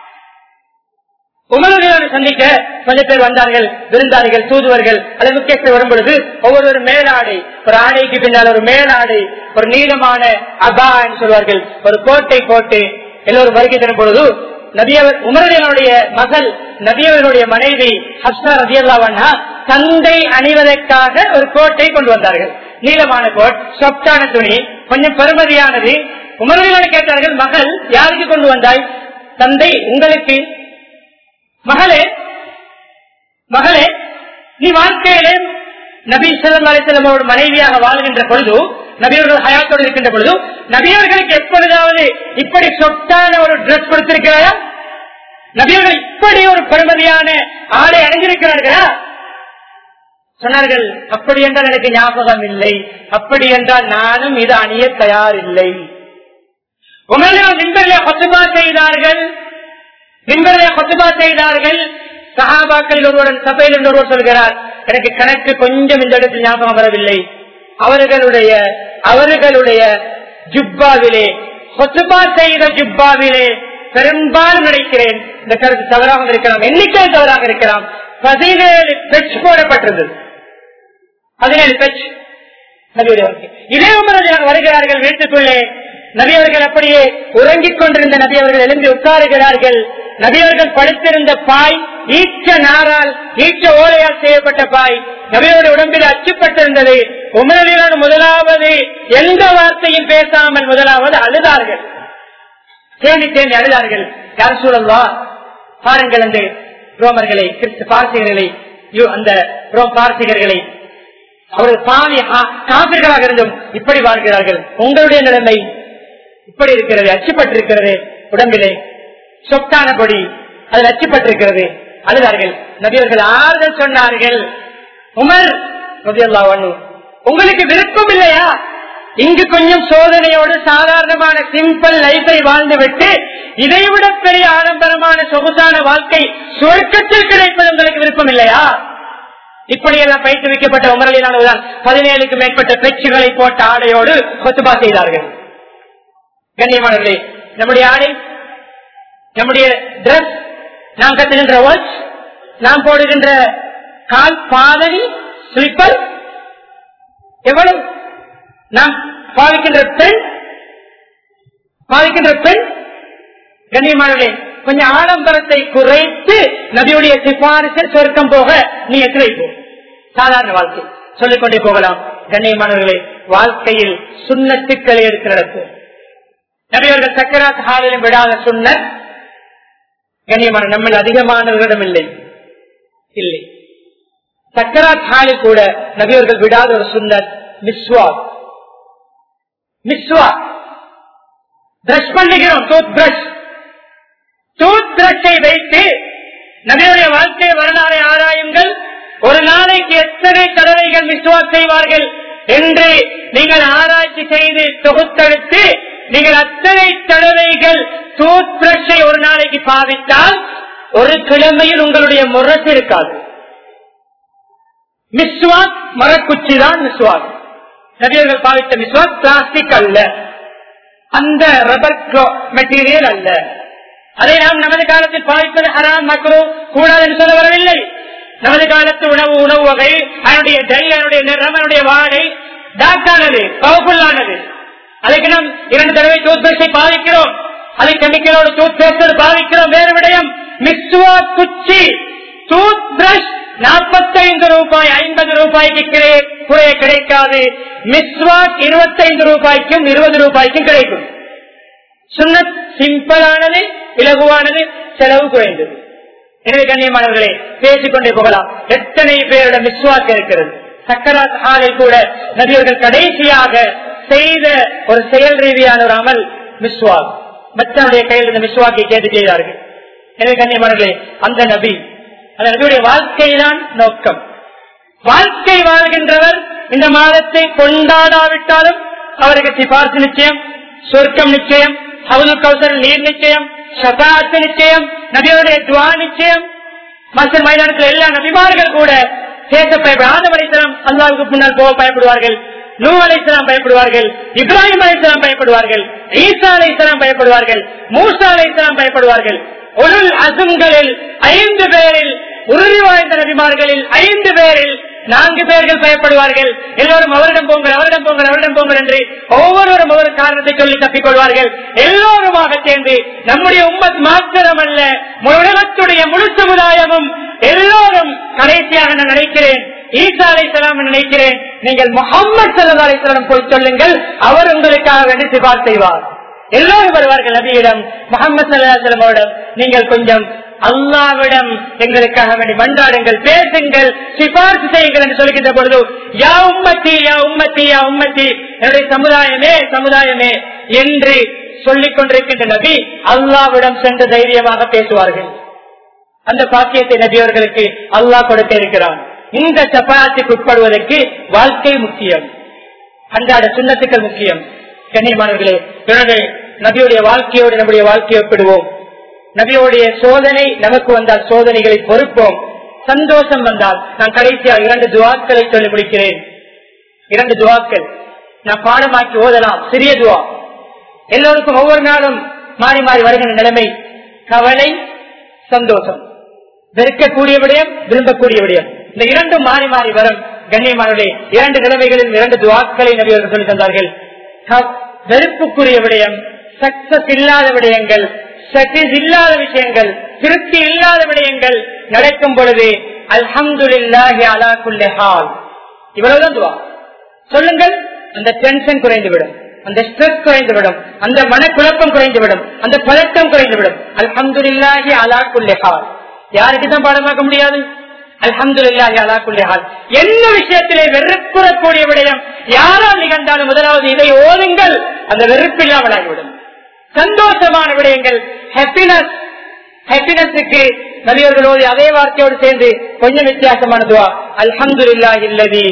உமரவியோடு சந்திக்க கொஞ்ச பேர் வந்தார்கள் விருந்தாளிகள் தூதுவர்கள் அல்லது முக்கியஸ்தர் வரும் பொழுது ஒவ்வொரு மேலாடை ஒரு ஆடைக்கு பின்னால் ஒரு மேலாடை ஒரு நீளமான அபா என்று சொல்வார்கள் ஒரு கோட்டை போட்டு எல்லோரும் வருகை தரும் பொழுது நபியவர் உமரவியனுடைய மகள் நபியவர்களுடைய மனைவி ஹப்சா ரதியல்லாவண்ணா தந்தை அணிவதற்காக ஒரு கோட்டை கொண்டு வந்தார்கள் நீளமான கோட் சொப்டான துணி கொஞ்சம் பெருமதியானது உமரவியனோடு கேட்டார்கள் மகள் யாருக்கு கொண்டு வந்தாய் தந்தை உங்களுக்கு மகளே மகளே நீ வாழ்க்கையிலே நபி செல்லம் அலிசல்லமோட மனைவியாக வாழ்கின்ற பொழுது நபியவர்கள் ஹயாத்தோடு இருக்கின்ற பொழுது நபியவர்களுக்கு எப்பொழுதாவது இப்படி சொத்தான ஒரு டிரெஸ் கொடுத்திருக்கிறாயா நபியவர்கள் இப்படி ஒரு பெருமதியான ஆடை அணிஞ்சிருக்கிறார்களா சொன்னார்கள் அப்படி என்றால் எனக்கு ஞாபகம் இல்லை அப்படி என்றால் நானும் இது அணிய தயாரில்லை உமர்கள் நின்றே கொத்துமா செய்தார்கள் மின்பரைய கொத்துபா செய்தார்கள் சஹாபாக்களில் ஒருவருடன் சபையில் என்று ஒருவர் சொல்கிறார் எனக்கு கணக்கு கொஞ்சம் இந்த இடத்தில் ஞாபகம் வரவில்லை அவர்களுடைய அவர்களுடைய ஜுப்பாவிலே கொத்துபா செய்த ஜுப்பாவிலே பெரும்பாலும் நினைக்கிறேன் இந்த கருத்து தவறாக இருக்கலாம் எண்ணிக்கை தவறாக இருக்கலாம் பதினேழு பெச் போடப்பட்டிருந்தது பதினேழு பெச் இதே உமரதியாக வருகிறார்கள் வீட்டுக்குள்ளே நபியவர்கள் அப்படியே உறங்கிக் கொண்டிருந்த நபியவர்கள் எழுந்து உட்காருகிறார்கள் நபியவர்கள் படுத்திருந்த பாய் ஈச்ச நாரால் ஈச்ச ஓலையால் செய்யப்பட்ட பாய் நபியோட உடம்பில் அச்சுப்பட்டிருந்தது உமரவியோடு முதலாவது எந்த வார்த்தையும் பேசாமல் முதலாவது அழுதார்கள் தேடி தேடி அழுதார்கள் யார் சூழல்வா பாருங்கள் அந்த ரோமர்களை கிறிஸ்து பார்சிகர்களை அந்த ரோம் பார்சிகர்களை அவர்கள் பாவி காப்பிர்களாக இருந்தும் இப்படி வாழ்கிறார்கள் உங்களுடைய நிலைமை இப்படி இருக்கிறது அச்சுப்பட்டிருக்கிறது உடம்பிலே சொத்தான கொடி அதில் அச்சுப்பட்டிருக்கிறது அழுதார்கள் நபியவர்கள் ஆறுதல் சொன்னார்கள் உமர் ரபியல்லா உங்களுக்கு விருப்பம் இல்லையா இங்கு கொஞ்சம் சோதனையோடு சாதாரணமான சிம்பிள் லைஃபை வாழ்ந்துவிட்டு இதைவிட பெரிய ஆடம்பரமான சொகுசான வாழ்க்கை சுவர்க்கத்தில் கிடைப்பது உங்களுக்கு விருப்பம் இல்லையா இப்படியெல்லாம் பயிற்சி வைக்கப்பட்ட உமரலினால்தான் பதினேழுக்கு மேற்பட்ட பெச்சுகளை போட்ட ஆடையோடு கொத்துபா செய்தார்கள் கண்ணியமானவர்களே நம்முடைய ஆடை நம்முடைய டிரெஸ் நாம் கட்டுகின்ற வாட்ச் நாம் போடுகின்ற கால் பாதணி ஸ்லிப்பர் எவ்வளவு நாம் பாவிக்கின்ற பெண் பாவிக்கின்ற பெண் கண்ணியமானவர்களே கொஞ்சம் ஆடம்பரத்தை குறைத்து நபியுடைய சிபாரிசில் சொர்க்கம் போக நீ எத்திரைப்போ சாதாரண வாழ்க்கை சொல்லிக்கொண்டே போகலாம் கண்ணியமானவர்களே வாழ்க்கையில் சுண்ணத்துக்களை எடுத்து நடப்போம் நபியவர்கள் சக்கராத் ஹாலிலும் விடாத சுண்ணத் கண்ணியமான நம்ம அதிகமானவர்களிடம் இல்லை இல்லை சக்கராத் ஹாலில் கூட நபியவர்கள் விடாத ஒரு சுண்ணத் மிஸ்வாக் மிஸ்வாக் பிரஷ் பண்ணுகிறோம் டூத் பிரஷ் டூத் பிரஷை வைத்து நபியுடைய வாழ்க்கை வரலாறை ஆராயுங்கள் ஒரு நாளைக்கு எத்தனை தடவைகள் மிஸ்வாக் செய்வார்கள் என்று நீங்கள் ஆராய்ச்சி செய்து தொகுத்தெடுத்து நீங்கள் அத்தனை தடவைகள் டூத் பிரஷை ஒரு நாளைக்கு பாவித்தால் ஒரு கிழமையில் உங்களுடைய முரசு இருக்காது மிஸ்வாக் மரக்குச்சி தான் மிஸ்வாக் நபியர்கள் பாவித்த மிஸ்வாக் பிளாஸ்டிக் அல்ல அந்த ரப்பர் மெட்டீரியல் அல்ல அதை நாம் நமது காலத்தில் பாவிப்பது ஹராம் மக்களோ கூடாது என்று சொல்ல வரவில்லை நமது காலத்து உணவு உணவு வகை அதனுடைய டை அதனுடைய நிறம் அதனுடைய வாடை டாக்கானது பவர்ஃபுல்லானது அதுக்கு நாம் இரண்டு தடவை டூத் பிரஷை பாவிக்கிறோம் அதை கெமிக்கலோடு டூத் பேஸ்டோடு பாவிக்கிறோம் வேறு விடயம் மிக்சுவா குச்சி டூத் பிரஷ் நாற்பத்தைந்து ரூபாய் ஐம்பது ரூபாய்க்கு கிடை- குறைய கிடைக்காது மிஸ்வாக் இருபத்தைந்து ரூபாய்க்கும் இருபது ரூபாய்க்கும் கிடைக்கும் சுண்ணத் சிம்பிளானது இலகுவானது செலவு குறைந்தது எனவே கண்ணியமானவர்களே பேசிக்கொண்டே போகலாம் எத்தனை பேரிடம் மிஸ்வாக் இருக்கிறது சக்கராத் ஆலை கூட நபியர்கள் கடைசியாக செய்த ஒரு செயல் ரீதியான ஒரு அமல் மிஸ்வாக் மற்றனுடைய கையில் இருந்த மிஸ்வாக்கை கேட்டு செய்தார்கள் எனவே கண்ணியமானவர்களே அந்த நபி அந்த நபியுடைய வாழ்க்கைதான் நோக்கம் வாழ்க்கை வாழ்கின்றவர் இந்த மாதத்தை கொண்டாடாவிட்டாலும் அவருக்கு சிபார்சு நிச்சயம் சொர்க்கம் நிச்சயம் ஹவுது கௌசர் நீர் நிச்சயம் ஷபாத்து நிச்சயம் நபியோடைய துவா நிச்சயம் மசல் மைதானத்தில் எல்லா நபிமார்கள் கூட பேச பயப்பட ஆதம் அலிஸ்லாம் அல்லாவுக்கு முன்னால் போக பயப்படுவார்கள் நூ அலிஸ்லாம் பயப்படுவார்கள் இப்ராஹிம் அலிஸ்லாம் பயப்படுவார்கள் ஈசா அலிஸ்லாம் பயப்படுவார்கள் மூசா அலிஸ்லாம் பயப்படுவார்கள் ஒரு அசும்களில் ஐந்து பேரில் உறுதி வாய்ந்த நபிமார்களில் ஐந்து பேரில் நான்கு பேர்கள் பயப்படுவார்கள் எல்லோரும் அவரிடம் போங்கள் அவரிடம் போங்கள் அவரிடம் போங்கள் என்று ஒவ்வொருவரும் ஒவ்வொரு காரணத்தை சொல்லி தப்பிக்கொள்வார்கள் எல்லோருமாக சேர்ந்து நம்முடைய உம்மத் மாத்திரம் அல்ல உலகத்துடைய முழு சமுதாயமும் எல்லோரும் கடைசியாக நான் நினைக்கிறேன் ஈசா அலைசலாம் நினைக்கிறேன் நீங்கள் முகமது சல்லா அலிஸ்லாம் போய் சொல்லுங்கள் அவர் உங்களுக்காக வேண்டி சிபார் செய்வார் எல்லோரும் வருவார்கள் நபியிடம் முகமது சல்லாஹலம் அவரிடம் நீங்கள் கொஞ்சம் அல்லாவிடம் எங்களுக்காக வேண்டி மன்றாடுங்கள் பேசுங்கள் சிபார்சு செய்யுங்கள் என்று சொல்கின்ற பொழுது யா உம்மத்தி யா உம்மத்தி யா உம்மத்தி என்னுடைய சமுதாயமே சமுதாயமே என்று சொல்லிக் கொண்டிருக்கின்ற நபி அல்லாவிடம் சென்று தைரியமாக பேசுவார்கள் அந்த பாக்கியத்தை நபியவர்களுக்கு அல்லாஹ் கொடுக்க இருக்கிறான் இந்த சப்பாத்துக்கு உட்படுவதற்கு வாழ்க்கை முக்கியம் அன்றாட சுண்ணத்துக்கள் முக்கியம் கண்ணியமானவர்களே பிறகு நபியுடைய வாழ்க்கையோடு நம்முடைய வாழ்க்கையை ஒப்பிடுவோம் நபியோடைய சோதனை நமக்கு வந்தால் சோதனைகளை பொறுப்போம் சந்தோஷம் வந்தால் நான் கடைசியாக இரண்டு துவாக்களை சொல்லி முடிக்கிறேன் இரண்டு துவாக்கள் நான் பாடமாக்கி ஓதலாம் சிறிய துவா எல்லோருக்கும் ஒவ்வொரு நாளும் மாறி மாறி வருகின்ற நிலைமை கவலை சந்தோஷம் வெறுக்கக்கூடிய விடயம் விரும்பக்கூடிய விடயம் இந்த இரண்டும் மாறி மாறி வரும் கண்ணியமானவர்களே இரண்டு நிலைமைகளில் இரண்டு துவாக்களை நபியர்கள் சொல்லி தந்தார்கள் க- வெறுப்புக்குரிய விடயம் சக்சஸ் இல்லாத விடயங்கள் சக்சஸ் இல்லாத விஷயங்கள் திருப்தி இல்லாத விடயங்கள் நடக்கும் பொழுது அல்ஹம்துலில்லாஹி அலா குல்லி ஹால் இவ்வளவுதான் துவா சொல்லுங்கள் அந்த டென்ஷன் குறைந்துவிடும் அந்த ஸ்ட்ரெஸ் குறைந்துவிடும் அந்த மனக்குழப்பம் குறைந்துவிடும் அந்த பழக்கம் குறைந்துவிடும் அல்ஹம்துலில்லாஹி அலா குல்லி ஹால் யாருக்கு தான் பாடமாக்க முடியாது அல்ஹம்துலில்லாஹி அலா குல்லி ஹால் என்ன விஷயத்திலே வெறுப்புறக்கூடிய விடயம் யாரால் நிகழ்ந்தாலும் முதலாவது இதை ஓதுங்கள் அந்த வெறுப்பு இல்லாமல் ஆகிவிடும் சந்தோஷமான விடயங்கள் ஹாப்பினஸ் ஹாப்பினஸுக்கு நபியர்களோடு அதே வார்த்தையோடு சேர்ந்து கொஞ்சம் வித்தியாசமானதுவா அல்ஹம்துல்லா இல்லதி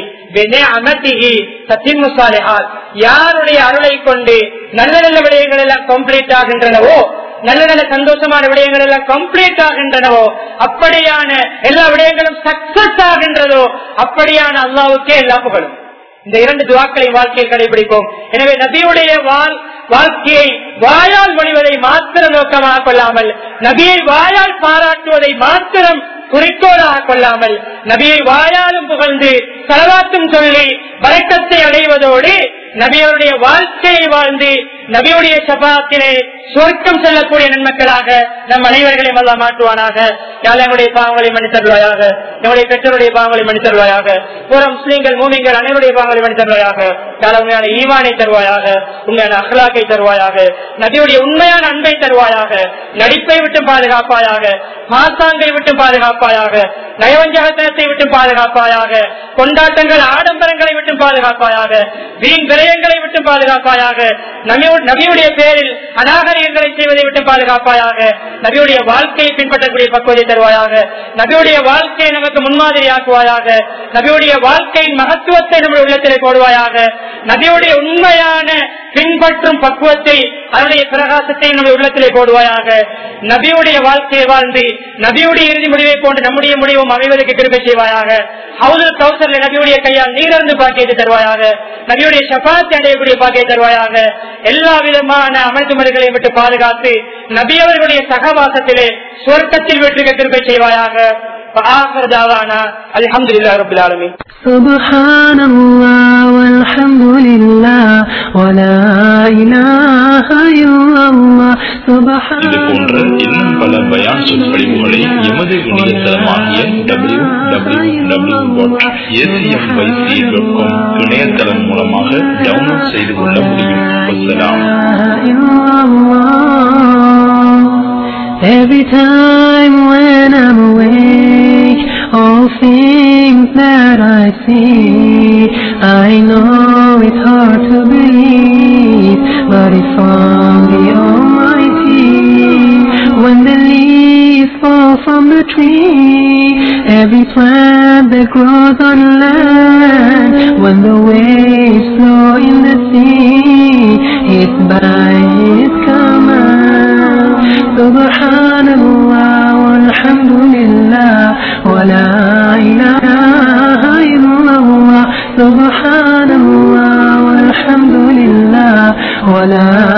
யாருடைய அருளை கொண்டு நல்ல நல்ல விடயங்கள் எல்லாம் கம்ப்ளீட் ஆகின்றனவோ நல்ல நல்ல சந்தோஷமான விடயங்கள் எல்லாம் கம்ப்ளீட் ஆகின்றனவோ அப்படியான எல்லா விடயங்களும் சக்சஸ் ஆகின்றதோ அப்படியான அல்லாவுக்கே எல்லா புகழும் இந்த இரண்டு துவாக்களை வாழ்க்கையில் கடைபிடிப்போம் எனவே நபியுடைய வாழ் வாழ்க்கையை வாயால் மொழிவதை மாத்திரம் நோக்கமாக கொள்ளாமல் நபியை வாயால் பாராட்டுவதை மாத்திரம் குறிக்கோளாக கொள்ளாமல் நபியை வாயாலும் புகழ்ந்து செலவாத்தும் சொல்லி வழக்கத்தை அடைவதோடு நபியோருடைய வாழ்க்கையை வாழ்ந்து நபியுடைய சபாத்திலே சொர்க்கம் செல்லக்கூடிய நன்மக்களாக நம் அனைவர்களையும் அல்லா மாற்றுவானாக யாழ் எங்களுடைய பாவங்களை மன்னித்தருவாயாக எங்களுடைய பெற்றோருடைய பாவங்களை மன்னித்தருவாயாக புற முஸ்லீம்கள் மூமிங்கள் அனைவருடைய பாவங்களை மன்னித்தருவாயாக யாழ் உண்மையான ஈவானை தருவாயாக உண்மையான அஹ்லாக்கை தருவாயாக நபியுடைய உண்மையான அன்பை தருவாயாக நடிப்பை விட்டு பாதுகாப்பாயாக மாசாங்கை விட்டு பாதுகாப்பாயாக நயவஞ்சகத்தனத்தை விட்டு பாதுகாப்பாயாக கொண்டாட்டங்கள் ஆடம்பரங்களை விட்டு பாதுகாப்பாயாக வீண் விரயங்களை விட்டு பாதுகாப்பாயாக நபியுடைய பேரில் அநாகரிகங்களை செய்வதை விட்டு பாதுகாப்பாயாக நபியுடைய வாழ்க்கையை பின்பற்றக்கூடிய பக்குவதை தருவாயாக நபியுடைய வாழ்க்கையை நமக்கு முன்மாதிரியாக்குவாயாக நபியுடைய வாழ்க்கையின் மகத்துவத்தை நம்முடைய உள்ளத்திலே போடுவாயாக நபியுடைய உண்மையான பின்பற்றும் பக்குவத்தை அதனுடைய பிரகாசத்தை நம்முடைய உள்ளத்திலே போடுவாயாக நபியுடைய வாழ்க்கையை வாழ்ந்து நபியுடைய இறுதி முடிவை போன்று நம்முடைய முடிவும் அமைவதற்கு கிருப்பை செய்வாயாக ஹவுதல் கௌசர்ல நபியுடைய கையால் நீரந்து பாக்கியத்தை தருவாயாக நபியுடைய சபாத்தை அடையக்கூடிய பாக்கியை தருவாயாக எல்லா விதமான அமல்துமறைகளையும் விட்டு பாதுகாத்து நபியவர்களுடைய சகவாசத்திலே சுவர்க்கத்தில் வெற்றி கிருப்பை செய்வாயாக وآخر دعوانا الحمد لله رب العالمين سبحان الله والحمد لله ولا إله إلا الله سبحان இது போன்ற இன்னும் பல பயான் சொற்பொழிவுகளை எமது இணையதளமாகிய W W W dot ACMYC dot com இணையதளம் மூலமாக டவுன்லோட் செய்து கொள்ள முடியும் வசலாம் Every time when I'm awake, all things that I see, I know it's hard to believe, but it's from the Almighty. When the leaves fall from the tree, every plant that grows on land, when the waves flow in the sea, it's by His command. سبحان الله والحمد لله ولا إله إلا الله سبحان الله والحمد لله ولا